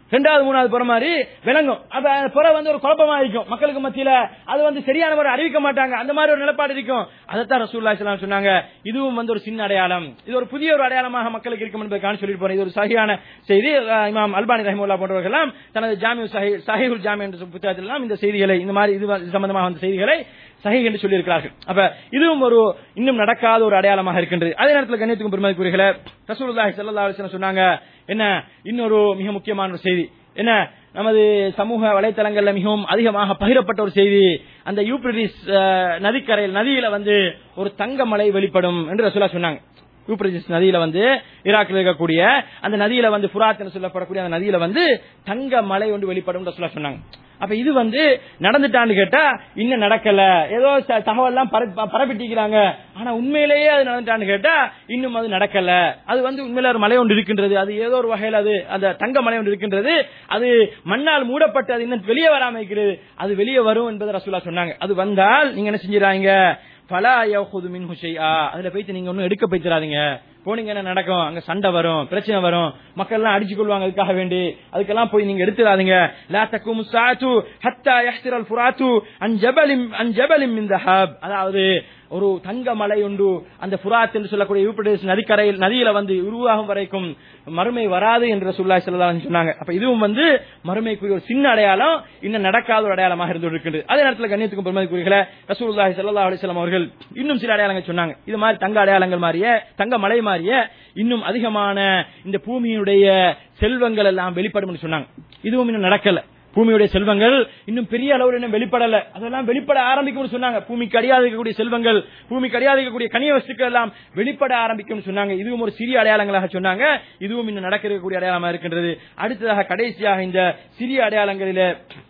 ரெண்டாவது மூணாவது புற மாதிரி விளங்கும் அப்ப அந்த புற வந்து ஒரு குழப்பமா இருக்கும் மக்களுக்கு மத்தியில அது வந்து சரியான முறை அறிவிக்க மாட்டாங்க அந்த மாதிரி ஒரு நிலப்பாடு இருக்கும் அதைத்தான் ரசூல்லா ஸல்லல்லாஹு சொன்னாங்க இதுவும் வந்து ஒரு சின்ன அடையாளம் இது ஒரு புதிய ஒரு அடையாளமாக மக்களுக்கு இருக்கும் என்பதற்கான சொல்லிட்டு போறேன் இது ஒரு சகியான செய்தி அஹ், இமாம் அல்பானி ரஹிமுல்லா போன்றவர்கள் எல்லாம் தனது ஜாமியு சஹி சஹிஹுல் ஜாமி என்ற புத்தகத்தில் எல்லாம் இந்த செய்திகளை இந்த மாதிரி இது இது சம்பந்தமாக வந்த செய்திகளை சஹி என்று சொல்லியிருக்கிறார்கள் அப்ப இதுவும் ஒரு இன்னும் நடக்காத ஒரு அடையாளமாக இருக்கின்றது அதே நேரத்தில் கண்ணியத்துக்கும் பெருமதிக்குரியர்களே ரசூலுல்லாஹி ஸல்லல்லாஹு அலைஹி வஸல்லம் சொன்னாங்க என்ன இன்னொரு மிக முக்கியமான ஒரு செய்தி என்ன நமது சமூக வலைத்தளங்கள்ல மிகவும் அதிகமாக பகிரப்பட்ட ஒரு செய்தி அந்த யூப்ரடிஸ் அஹ், நதிக்கரையில் நதியில வந்து ஒரு தங்க மலை வெளிப்படும் என்று ரசூலா சொன்னாங்க யூப்ரடிஸ் நதியில வந்து ஈராக்கில் இருக்கக்கூடிய அந்த நதியில வந்து ஃபுராத் என்று சொல்லப்படக்கூடிய அந்த நதியில வந்து தங்க மலை ஒன்று வெளிப்படும் ரசூலா சொன்னாங்க அப்ப இது வந்து நடந்துட்டான்னு கேட்டா இன்னும் நடக்கல ஏதோ ச- தகவல்லாம் பரப்ப- பரப்பிட்டிக்கிறாங்க ஆனா உண்மையிலேயே அது நடந்துட்டான்னு கேட்டா இன்னும் அது நடக்கல அது வந்து உண்மையில ஒரு மலை ஒன்று இருக்கின்றது அது ஏதோ ஒரு வகையில் அது அந்த தங்க மலை ஒன்று இருக்கின்றது அது மண்ணால் மூடப்பட்டு அது இன்னும் வெளியே வராம இருக்கிறது அது வெளியே வரும் என்பதை ரசூலா சொன்னாங்க அது வந்தால் நீங்க என்ன செஞ்சிடாங்க பலா யஹுது மின்ஹு ஷைஆ அதுல போயிட்டு நீங்க ஒன்னும் எடுக்க போய்த்திராதீங்க போனீங்க என்ன நடக்கும் அங்க சண்டை வரும் பிரச்சனை வரும் மக்கள் எல்லாம் அடிச்சு கொள்வாங்க அதுக்காக வேண்டி அதுக்கெல்லாம் போய் நீங்க எடுத்துறாதீங்க லா தக்கும் சாத்து ஹத்தா யஹ்திரல் ஃபுராத்து அன் ஜபலிம் அன் ஜபலிம் மின் தஹப் அதாவது ஒரு தங்க மலை உண்டு அந்த ஃபுராத் என்று சொல்லக்கூடிய யூப்ரடிஸ் நதிக்கரையில் நதியில வந்து உருவாகும் வரைக்கும் மறுமை வராது என்று ரசூலுல்லாஹி ஸல்லல்லாஹு அலைஹி வஸல்லம் சொன்னாங்க அப்ப இதுவும் வந்து மறுமைக்குரிய ஒரு சின்ன அடையாளம் இன்னும் நடக்காத ஒரு அடையாளமாக இருந்து இருக்கின்றது அதே நேரத்தில் கண்ணியத்துக்கும் பெருமதிக்குரியர்களே ரசூலுல்லாஹி ஸல்லல்லாஹு அலைஹி வஸல்லம் அவர்கள் இன்னும் சில அடையாளங்கள் சொன்னாங்க இது மாதிரி தங்க அடையாளங்கள் மாதிரியே தங்க மலை மாதிரியே இன்னும் அதிகமான இந்த பூமியினுடைய செல்வங்கள் எல்லாம் வெளிப்படும் சொன்னாங்க இதுவும் இன்னும் நடக்கல பூமியுடைய செல்வங்கள் இன்னும் பெரிய அளவில் இன்னும் வெளிப்படல அதெல்லாம் வெளிப்பட ஆரம்பிக்கும்னு சொன்னாங்க பூமிக்கு அடியாத இருக்கக்கூடிய செல்வங்கள் பூமிக்கு அடியாத இருக்கக்கூடிய கனிய வஸ்துக்கள் எல்லாம் வெளிப்பட ஆரம்பிக்கும்னு சொன்னாங்க இதுவும் ஒரு சிறிய அடையாளங்களாக சொன்னாங்க இதுவும் இன்னும் நடக்க இருக்கக்கூடிய அடையாளமா இருக்கின்றது அடுத்ததாக கடைசியாக இந்த சிறிய அடையாளங்களிலே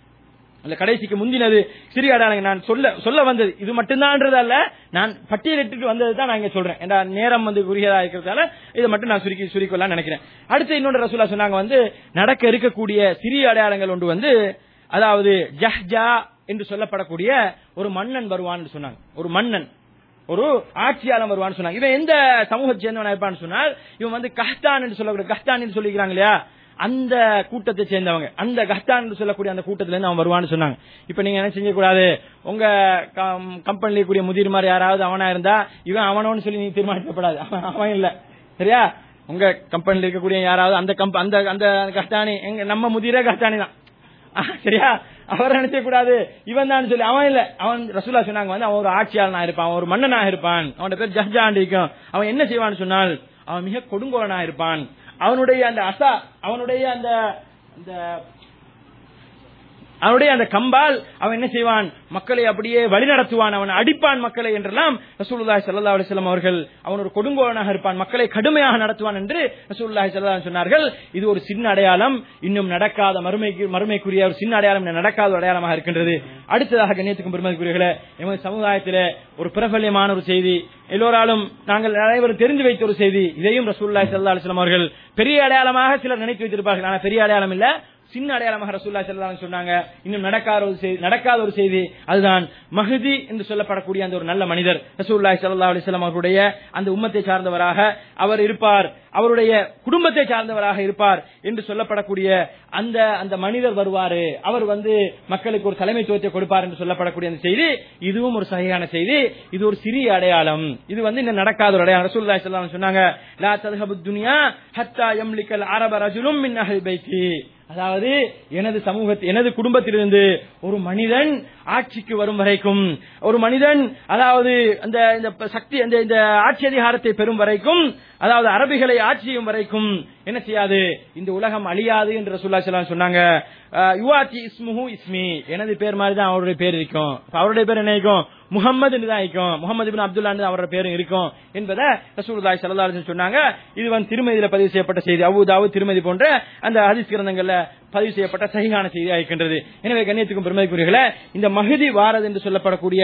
அந்த கடைசிக்கு முந்தினது சிறிய அடையாளங்கள் நான் சொல்ல சொல்ல வந்தது இது மட்டும்தான்ன்றது அல்ல நான் பட்டியலிட்டு வந்தது தான் நான் இங்க சொல்றேன் ஏன்னா நேரம் வந்து குறுகியதா இருக்கிறதால இதை மட்டும் நான் சுருக்கி சுருக்கலாம் நினைக்கிறேன் அடுத்து இன்னொன்று ரசூலா சொன்னாங்க வந்து நடக்க இருக்கக்கூடிய சிறிய அடையாளங்கள் ஒன்று வந்து அதாவது ஜஹ்ஜா என்று சொல்லப்படக்கூடிய ஒரு மன்னன் வருவான்னு சொன்னாங்க ஒரு மன்னன் ஒரு ஆட்சியாளன் வருவான்னு சொன்னாங்க இவன் எந்த சமூகத்தை சேர்ந்தவனா இருப்பான்னு சொன்னால் இவன் வந்து கஹ்தான் என்று சொல்லக்கூடிய கஹ்தான் என்று சொல்லிக்கிறாங்க இல்லையா அந்த கூட்டத்தை சேர்ந்தவங்க அந்த கஹ்தான் என்று சொல்லக்கூடிய அந்த கூட்டத்துல இருந்து அவன் வருவான்னு சொன்னாங்க இப்ப நீங்க என்ன செய்யக்கூடாது உங்க கம்பெனில கூடிய முதிர் மாதிரி யாராவது அவனா இருந்தா இவன் அவனோன்னு சொல்லி நீங்க தீர்மானிக்கப்படாது அவன் அவன் இல்ல சரியா உங்க கம்பெனில இருக்கக்கூடிய யாராவது அந்த கம்ப அந்த அந்த கஷ்டானி எங்க நம்ம முதிரே கஷ்டானி தான் ஆஹ், சரியா அவரை நினைச்ச கூடாது இவன் தான் சொல்லி அவன் இல்ல அவன் ரசூலா சொன்னாங்க வந்து அவன் ஒரு ஆட்சியாளனா இருப்பான் அவன் ஒரு மன்னனா இருப்பான் அவனோட பேர் ஜஹ்ஜான் இருக்கும் அவன் என்ன செய்வான்னு சொன்னால் அவன் மிக கொடுங்கோலனா இருப்பான் அவனுடைய அந்த அசா அவனுடைய அந்த அந்த அவனுடைய அந்த கம்பால் அவன் என்ன செய்வான் மக்களை அப்படியே வழிநடத்துவான் அவன் அடிப்பான் மக்களை என்றெல்லாம் ரசூலுல்லாஹி ஸல்லல்லாஹு அலைஹி வஸல்லம் அவர்கள் அவன் ஒரு கொடுங்கோலனாக இருப்பான் மக்களை கடுமையாக நடத்துவான் என்று ரசூலுல்லாஹி ஸல்லல்லாஹு அலைஹி வஸல்லம் சொன்னார்கள் இது ஒரு சின்ன அடையாளம் இன்னும் நடக்காத மறுமைக்கு மறுமைக்குரிய ஒரு சின்ன அடையாளம் இன்னும் நடக்காத ஒரு அடையாளமாக இருக்கின்றது அடுத்ததாக கண்ணியத்துக்கும் பெருமதிக்குரியர்களே எமது சமுதாயத்திலே ஒரு பிரபல்யமான ஒரு செய்தி எல்லோராலும் நாங்கள் அனைவரும் தெரிந்து வைத்த ஒரு செய்தி இதையும் ரசூலுல்லாஹி ஸல்லல்லாஹு அலைஹி வஸல்லம் அவர்கள் பெரிய அடையாளமாக சிலர் நினைத்து வைத்திருப்பார்கள் ஆனால் பெரிய அடையாளம் இல்ல சின்ன அடையாளமாக ரசூல்லா ஸல்லல்லாஹு சொன்னாங்க இன்னும் நடக்காத ஒரு செய்தி நடக்காத ஒரு செய்தி அதுதான் மஹதி என்று சொல்லப்படக்கூடிய அந்த ஒரு நல்ல மனிதர் ரசூலுல்லாஹி ஸல்லல்லாஹு அலைஹி வஸல்லம் அவருடைய அந்த உம்மத்தை சார்ந்தவராக அவர் இருப்பார் அவருடைய குடும்பத்தை சார்ந்தவராக இருப்பார் என்று சொல்லப்படக்கூடிய அந்த அந்த மனிதர் வருவாரு அவர் வந்து மக்களுக்கு ஒரு தலைமைத்துவத்தை கொடுப்பார் என்று சொல்லப்படக்கூடிய அந்த செய்தி இதுவும் ஒரு சரியான செய்தி இது ஒரு சிறிய அடையாளம் இது வந்து இன்னும் நடக்காத ஒரு அடையாளம் ரசூலுல்லாஹி ஸல்லல்லாஹு அலைஹி சொன்னாங்க லா தذهب துன்யா ஹத்தா யம்லிகல் அரப ரஜுலும் மின் அஹ்லி பைத்தி அதாவது எனது சமூகத்தை எனது குடும்பத்திலிருந்து ஒரு மனிதன் ஆட்சிக்கு வரும் வரைக்கும் ஒரு மனிதன் அதாவது அந்த இந்த சக்தி அந்த இந்த ஆட்சி அதிகாரத்தை பெறும் வரைக்கும் அதாவது அரபிகளை ஆட்சி செய்யும் வரைக்கும் என்ன செய்யாது இந்த உலகம் அழியாது என்று ரசூல்லா ஸல்லல்லாஹு சொன்னாங்க அஹ், யுவாத்தி இஸ்முஹு இஸ்மி எனது பேர் மாதிரி தான் அவருடைய பேர் இருக்கும் அப்ப அவருடைய பேர் என்ன இருக்கும் முகமது என்று தான் இருக்கும் முகமது பின் அப்துல்லா என்று அவரோட பேரும் இருக்கும் என்பதை ரசூலுல்லாஹி ஸல்லல்லாஹு அலைஹி வஸல்லம் சொன்னாங்க இது வந்து திருமதியில பதிவு செய்யப்பட்ட செய்தி அபு தாவூத் திருமதி போன்ற அந்த ஹதீஸ் கிரந்தங்கள்ல பதிவு செய்யப்பட்ட சகிகான செய்தியாக இருக்கின்றது எனவே கண்ணியத்துக்கும் பெருமதிக்குரியர்களே இந்த மஹதி வாரது என்று சொல்லப்படக்கூடிய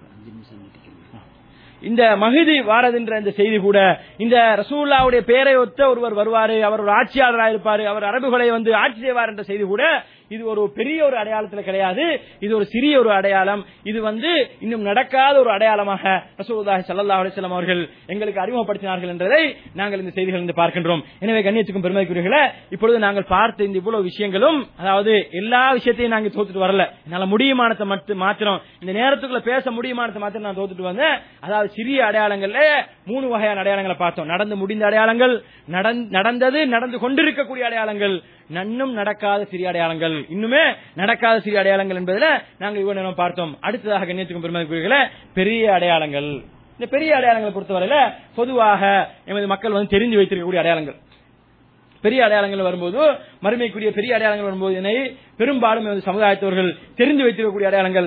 இந்த மகிதி வாரதுன்ற இந்த செய்தி கூட இந்த ரசூல்லாவுடைய பெயரை ஒத்த ஒருவர் வருவாரு அவர் ஒரு ஆட்சியாளராக இருப்பாரு அவர் அரபுகளை வந்து ஆட்சி செய்வார் என்ற செய்தி கூட இது ஒரு பெரிய ஒரு அடையாளத்துல கிடையாது இது ஒரு சிறிய ஒரு அடையாளம் இது வந்து இன்னும் நடக்காத ஒரு அடையாளமாக ரசூலுல்லாஹி ஸல்லல்லாஹு அலைஹி வஸல்லம் அவர்கள் எங்களுக்கு அறிமுகப்படுத்தினார்கள் என்றதை நாங்கள் இந்த செய்திகள் இருந்து பார்க்கின்றோம் எனவே கண்ணியத்துக்கும் பெருமைக்குரியவர்களே இப்பொழுது நாங்கள் பார்த்த இந்த இவ்வளவு விஷயங்களும் அதாவது எல்லா விஷயத்தையும் நாங்க தோத்துட்டு வரல என்னால முடியுமானத்தை மட்டும் மாத்திரம் இந்த நேரத்துக்குள்ள பேச முடியுமானத்தை மாத்திரம் நான் தோத்துட்டு வந்தேன் அதாவது சிறிய அடையாளங்கள்ல மூணு வகையான அடையாளங்களை பார்த்தோம் நடந்து முடிந்த அடையாளங்கள் நடந்- நடந்தது நடந்து கொண்டிருக்கக்கூடிய அடையாளங்கள் நன்னும் நடக்காத சிறிய அடையாளங்கள் இன்னுமே நடக்காத சிறிய அடையாளங்கள் என்பதுல நாங்கள் இவ்வளவு நேரம் பார்த்தோம் அடுத்ததாக கண்ணியத்துக்கும் பெருமதிக்குரியவர்களே பெரிய அடையாளங்கள் இந்த பெரிய அடையாளங்களை பொறுத்தவரையில பொதுவாக எமது மக்கள் வந்து தெரிஞ்சு வைத்திருக்கக்கூடிய அடையாளங்கள் பெரிய அடையாளங்கள் வரும்போது மறுமைக்குரிய பெரிய அடையாளங்கள் வரும்போது இதனை பெரும்பாலும் எமது சமுதாயத்தவர்கள் தெரிந்து வைத்திருக்கக்கூடிய அடையாளங்கள்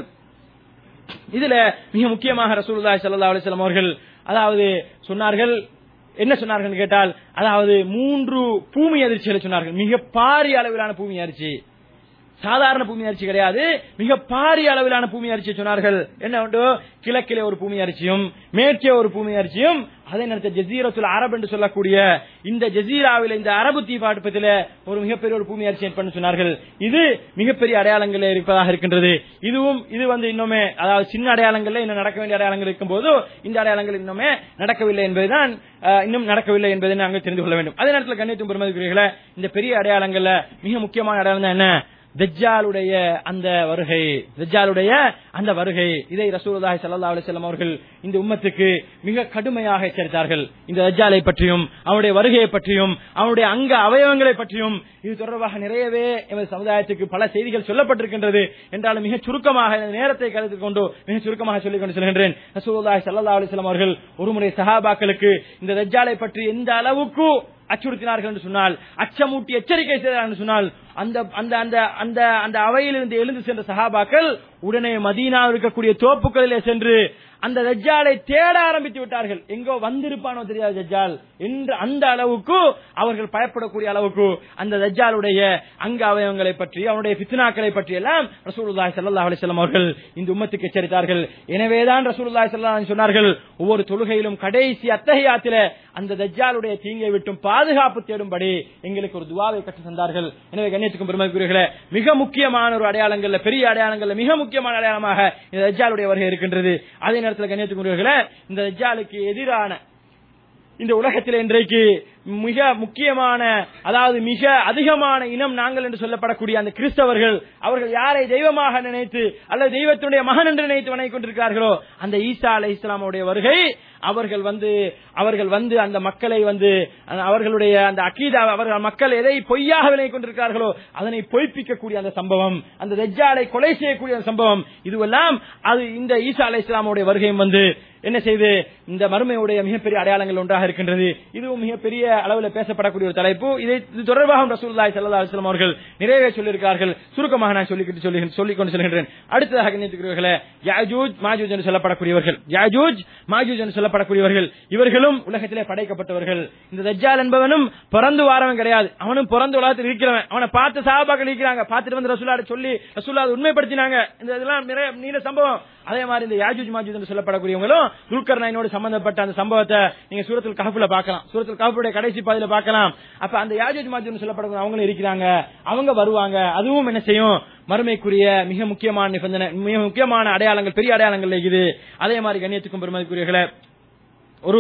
இதுல மிக முக்கியமாக ரசூலுல்லாஹி ஸல்லல்லாஹு அலைஹி வஸல்லம் அவர்கள் அதாவது சொன்னார்கள் என்ன சொன்னார்கள் கேட்டால் அதாவது மூன்று பூமி அதிர்ச்சிகளை சொன்னார்கள் மிக பாரிய அளவிலான பூமி அதிர்ச்சி சாதாரண பூமி அரிசி கிடையாது மிக பாரிய அளவிலான பூமி அரிசி சொன்னார்கள் என்ன உண்டு கிழக்கிலே ஒரு பூமி அரிசியும் மேற்கே ஒரு பூமி அரிசியும் அதே நேரத்தில் ஜசீரத்துல் அரப் என்று சொல்லக்கூடிய இந்த ஜசீராவில் இந்த அரபு தீபாட்டுப்பத்தில் ஒரு மிகப்பெரிய ஒரு பூமி அரிசி ஏற்படும் சொன்னார்கள் இது மிகப்பெரிய அடையாளங்கள் இருப்பதாக இருக்கின்றது இதுவும் இது வந்து இன்னுமே அதாவது சின்ன அடையாளங்கள்ல இன்னும் நடக்க வேண்டிய அடையாளங்கள் இருக்கும் போது இந்த அடையாளங்கள் இன்னுமே நடக்கவில்லை என்பதுதான் அஹ், இன்னும் நடக்கவில்லை என்பதை நாங்கள் தெரிந்து கொள்ள வேண்டும் அதே நேரத்தில் கண்ணியத்தும் பெருமதிக்குரியர்களே இந்த பெரிய அடையாளங்கள்ல மிக முக்கியமான அடையாளம் தான் என்ன தஜ்ஜாலுடைய அந்த வருகை தஜ்ஜாலுடைய அந்த வருகை இதை ரசூலுல்லாஹி ஸல்லல்லாஹு அலைஹி வஸல்லம் அவர்கள் இந்த உம்மத்துக்கு மிக கடுமையாக எச்சரித்தார்கள் இந்த தஜ்ஜாலை பற்றியும் அவனுடைய வருகையை பற்றியும் அவனுடைய அங்க அவயவங்களை பற்றியும் இது தொடர்பாக நிறையவே எமது சமுதாயத்துக்கு பல செய்திகள் சொல்லப்பட்டிருக்கின்றது என்றாலும் மிக சுருக்கமாக இந்த நேரத்தை கருத்தில் கொண்டு மிக சுருக்கமாக சொல்லிக் கொண்டு செல்கின்றேன் ரசூலுல்லாஹி ஸல்லல்லாஹு அலைஹி வஸல்லம் அவர்கள் ஒருமுறை சஹாபாக்களுக்கு இந்த தஜ்ஜாலை பற்றி எந்த அளவுக்கு அச்சுறுத்தினார்கள் என்று சொன்னால் அச்சமூட்டி எச்சரிக்கை செய்தார்கள் என்று சொன்னால் அந்த அந்த அந்த அந்த அந்த அவையிலிருந்து எழுந்து சென்ற சஹாபாக்கள் உடனே மதீனாவில் இருக்கக்கூடிய தோப்புகளிலே சென்று அந்த தஜ்ஜாலை தேட ஆரம்பித்து விட்டார்கள் எங்கோ வந்திருப்பானோ தெரியாது தஜ்ஜால் என்று அந்த அளவுக்கு அவர்கள் பயப்படக்கூடிய அளவுக்கு அந்த தஜ்ஜாலுடைய அங்க அவயவங்களை பற்றி அவனுடைய பித்னாக்களை பற்றி எல்லாம் ரசூலுல்லாஹி ஸல்லல்லாஹு அலைஹி வஸல்லம் அவர்கள் இந்த உம்மத்துக்கு எச்சரித்தார்கள் எனவேதான் ரசூலுல்லாஹி ஸல்லல்லாஹு அலைஹி சொன்னார்கள் ஒவ்வொரு தொழுகையிலும் கடைசி அத்தஹியாத்திலே அந்த தஜ்ஜாலுடைய தீங்கை விட்டும் பாதுகாப்பு தேடும்படி எங்களுக்கு ஒரு துவாவை கற்று தந்தார்கள் எனவே கண்ணியத்துக்கும் பெருமைக்குரியவர்களே மிக முக்கியமான ஒரு அடையாளங்கள்ல பெரிய அடையாளங்கள்ல மிக முக்கியமான அடையாளமாக இந்த தஜ்ஜாலுடைய வருகை இருக்கின்றது அதே நேரத்தில் கண்ணியத்துக்குரியவர்களே இந்த தஜ்ஜாலுக்கு எதிரான இந்த உலகத்தில் இன்றைக்கு மிக முக்கியமான அதாவது மிக அதிகமான இனம் நாங்கள் என்று சொல்லப்படக்கூடிய அந்த கிறிஸ்தவர்கள் அவர்கள் யாரை தெய்வமாக நினைத்து அல்லது தெய்வத்தினுடைய மகன் என்று நினைத்து வணங்கிக் கொண்டிருக்கிறார்களோ அந்த ஈசா அலை இஸ்லாமுடைய வருகை அவர்கள் வந்து அவர்கள் வந்து அந்த மக்களை வந்து அஹ், அவர்களுடைய அந்த அக்கீதா அவர்கள் மக்கள் எதை பொய்யாக விளங்கிக் கொண்டிருக்கிறார்களோ அதனை பொய்ப்பிக்கக்கூடிய அந்த சம்பவம் அந்த தஜ்ஜாலை கொலை செய்யக்கூடிய அந்த சம்பவம் இதுவெல்லாம் அது இந்த ஈசா அலை இஸ்லாமுடைய வருகையும் வந்து என்ன செய்து இந்த மறுமையுடைய மிகப்பெரிய அடையாளங்கள் ஒன்றாக இருக்கின்றது இதுவும் மிகப்பெரிய அளவில் பேசப்படக்கூடிய ஒரு தலைப்பு இதை இது தொடர்பாக ரசூலுல்லாஹி ஸல்லல்லாஹு அலைஹி வஸல்லம் அவர்கள் நிறைவே சொல்லியிருக்கார்கள் சுருக்கமாக நான் சொல்லிக்கிட்டு சொல்லி சொல்லிக் கொண்டு செல்கின்றேன் அடுத்ததாக கண்ணியத்துக்குரியவர்களே யாஜூஜ் மாஜூஜ் என்று சொல்லப்படக்கூடியவர்கள் யாஜூஜ் மாஜூஜ் என்று சொல்லப்படக்கூடியவர்கள் இவர்களும் உலகத்திலே படைக்கப்பட்டவர்கள் இந்த தஜ்ஜால் என்பவனும் பிறந்து வாரவன் கிடையாது அவனும் பிறந்த உலகத்தில் இருக்கிறவன் அவனை பார்த்து சாபாக்கள் இருக்கிறாங்க பார்த்துட்டு வந்து ரசூலாட சொல்லி ரசூலா அதை உண்மைப்படுத்தினாங்க இந்த இதெல்லாம் நிறைய நீண்ட சம்பவம் அதே மாதிரி இந்த யாஜூஜ் மாஜூஜ் என்று சொல்லப்படக்கூடியவங்களும் துல்கர் நைனோடு சம்பந்தப்பட்ட அந்த சம்பவத்தை நீங்க சூரத்தில் கஹஃப்ல பார்க்கலாம் சூரத்தில் கஹஃபுடைய கடைசி பாதியில பார்க்கலாம் அப்ப அந்த யாஜூஜ் மாஜூஜ் சொல்லப்படக்கூடிய அவங்களும் இருக்கிறாங்க அவங்க வருவாங்க அதுவும் என்ன செய்யும் மறுமைக்குரிய மிக முக்கியமான நிபந்தனை மிக முக்கியமான அடையாளங்கள் பெரிய அடையாளங்கள் இருக்குது அதே மாதிரி கண்ணியத்துக்கும் பெருமதிக்குரியவர்களை ஒரு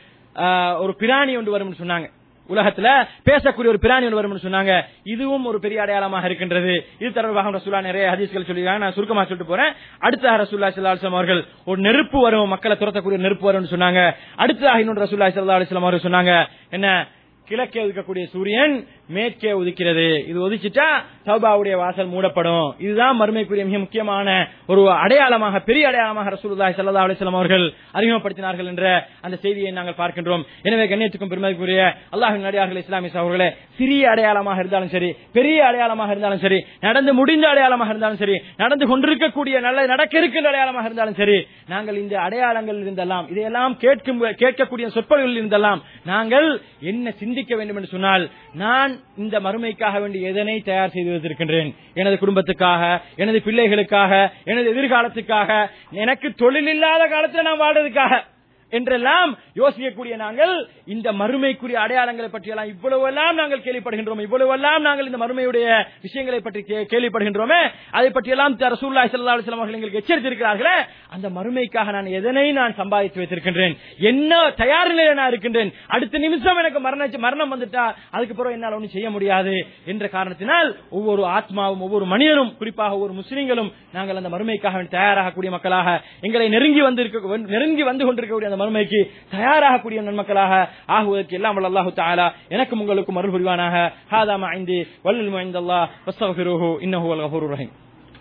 ஆஹ், ஒரு பிராணி ஒன்று வரும்னு சொன்னாங்க உலகத்துல பேசக்கூடிய ஒரு பிராணி ஒன்று வரும்னு சொன்னாங்க இதுவும் ஒரு பெரிய அடையாளமாக இருக்கின்றது இது தொடர்பாக ரசூலா நிறைய ஹதீஸ்கள் சொல்லியிருக்காங்க நான் சுருக்கமா சொல்லிட்டு போறேன் அடுத்ததாக ரசூல்லா ஸல்லல்லாஹு அலைஹி வஸல்லம் அவர்கள் ஒரு நெருப்பு வரும் மக்களை துரத்தக்கூடிய ஒரு நெருப்பு வரும்னு சொன்னாங்க அடுத்ததாக இன்னொரு ரசூல்லா ஸல்லல்லாஹு அலைஹி வஸல்லம் அவர்கள் சொன்னாங்க என்ன கிழக்கே உதிக்கக்கூடிய சூரியன் மேற்கே உதிக்கிறது இது ஒதிச்சிட்டா சௌபாவுடைய வாசல் மூடப்படும் இதுதான் மறுமைக்குரிய மிக முக்கியமான ஒரு அடையாளமாக பெரிய அடையாளமாக ரசூலுல்லாஹி ஸல்லல்லாஹு அலைஹி வஸல்லம் அவர்கள் அறிமுகப்படுத்தினார்கள் என்ற அந்த செய்தியை நாங்கள் பார்க்கின்றோம் எனவே கண்ணியத்துக்கும் பெருமதிக்குரிய அல்லாஹ்வின் நடிகார்கள் இஸ்லாமிய சகோதரர்களே சிறிய அடையாளமாக இருந்தாலும் சரி பெரிய அடையாளமாக இருந்தாலும் சரி நடந்து முடிந்த அடையாளமாக இருந்தாலும் சரி நடந்து கொண்டிருக்கக்கூடிய நல்ல நடக்க இருக்கின்ற அடையாளமாக இருந்தாலும் சரி நாங்கள் இந்த அடையாளங்கள் இருந்தெல்லாம் இதையெல்லாம் கேட்கும் கேட்கக்கூடிய சொற்பொழிவில் இருந்தெல்லாம் நாங்கள் என்ன சிந்திக்க வேண்டும் என்று சொன்னால் நான் இந்த மறுமைக்காக வேண்டி எதனை தயார் செய்து வைத்திருக்கின்றேன் எனது குடும்பத்துக்காக எனது பிள்ளைகளுக்காக எனது எதிர்காலத்துக்காக எனக்கு தொழில் இல்லாத காலத்தில் நான் வாழ்றதுக்காக என்றெல்லாம் யோசிக்கக்கூடிய நாங்கள் இந்த மறுமைக்குரிய அடையாளங்களை பற்றியெல்லாம் இவ்வளவெல்லாம் நாங்கள் கேள்விப்படுகின்றோம் இவ்வளவெல்லாம் நாங்கள் இந்த மறுமையுடைய விஷயங்களை பற்றி கே- கேள்விப்படுகின்றோமே அதை பற்றியெல்லாம் த- ரசூலுல்லாஹி ஸல்லல்லாஹு அலைஹி வஸல்லம் அவர்கள் எங்களுக்கு எச்சரித்திருக்கிறார்களே அந்த மறுமைக்காக நான் எதனை நான் சம்பாதித்து வைத்திருக்கின்றேன் என்ன தயார் நிலையில நான் இருக்கின்றேன் அடுத்த நிமிஷம் எனக்கு மரண மரணம் வந்துட்டா அதுக்கு பிறகு என்னால் ஒன்றும் செய்ய முடியாது என்ற காரணத்தினால் ஒவ்வொரு ஆத்மாவும் ஒவ்வொரு மனிதனும் குறிப்பாக ஒவ்வொரு முஸ்லிம்களும் நாங்கள் அந்த மறுமைக்காக வேண்டி தயாராகக்கூடிய மக்களாக எங்களை நெருங்கி வந்து இருக்க நெருங்கி வந்து கொண்டிருக்கக்கூடிய அந்த மறுமைக்கு தயாராகக்கூடிய நன்மக்களாக ஆகுவதற்கு எல்லாம் வல்ல அல்லாஹு தஆலா எனக்கும் உங்களுக்கும் அருள் புரிவானாக ஹாதா மா இந்தி வல்லல் முஇந்தல்லாஹ் வஸ்தக்ஃபிருஹு இன்னஹு வல் கஃபூருர் ரஹீம்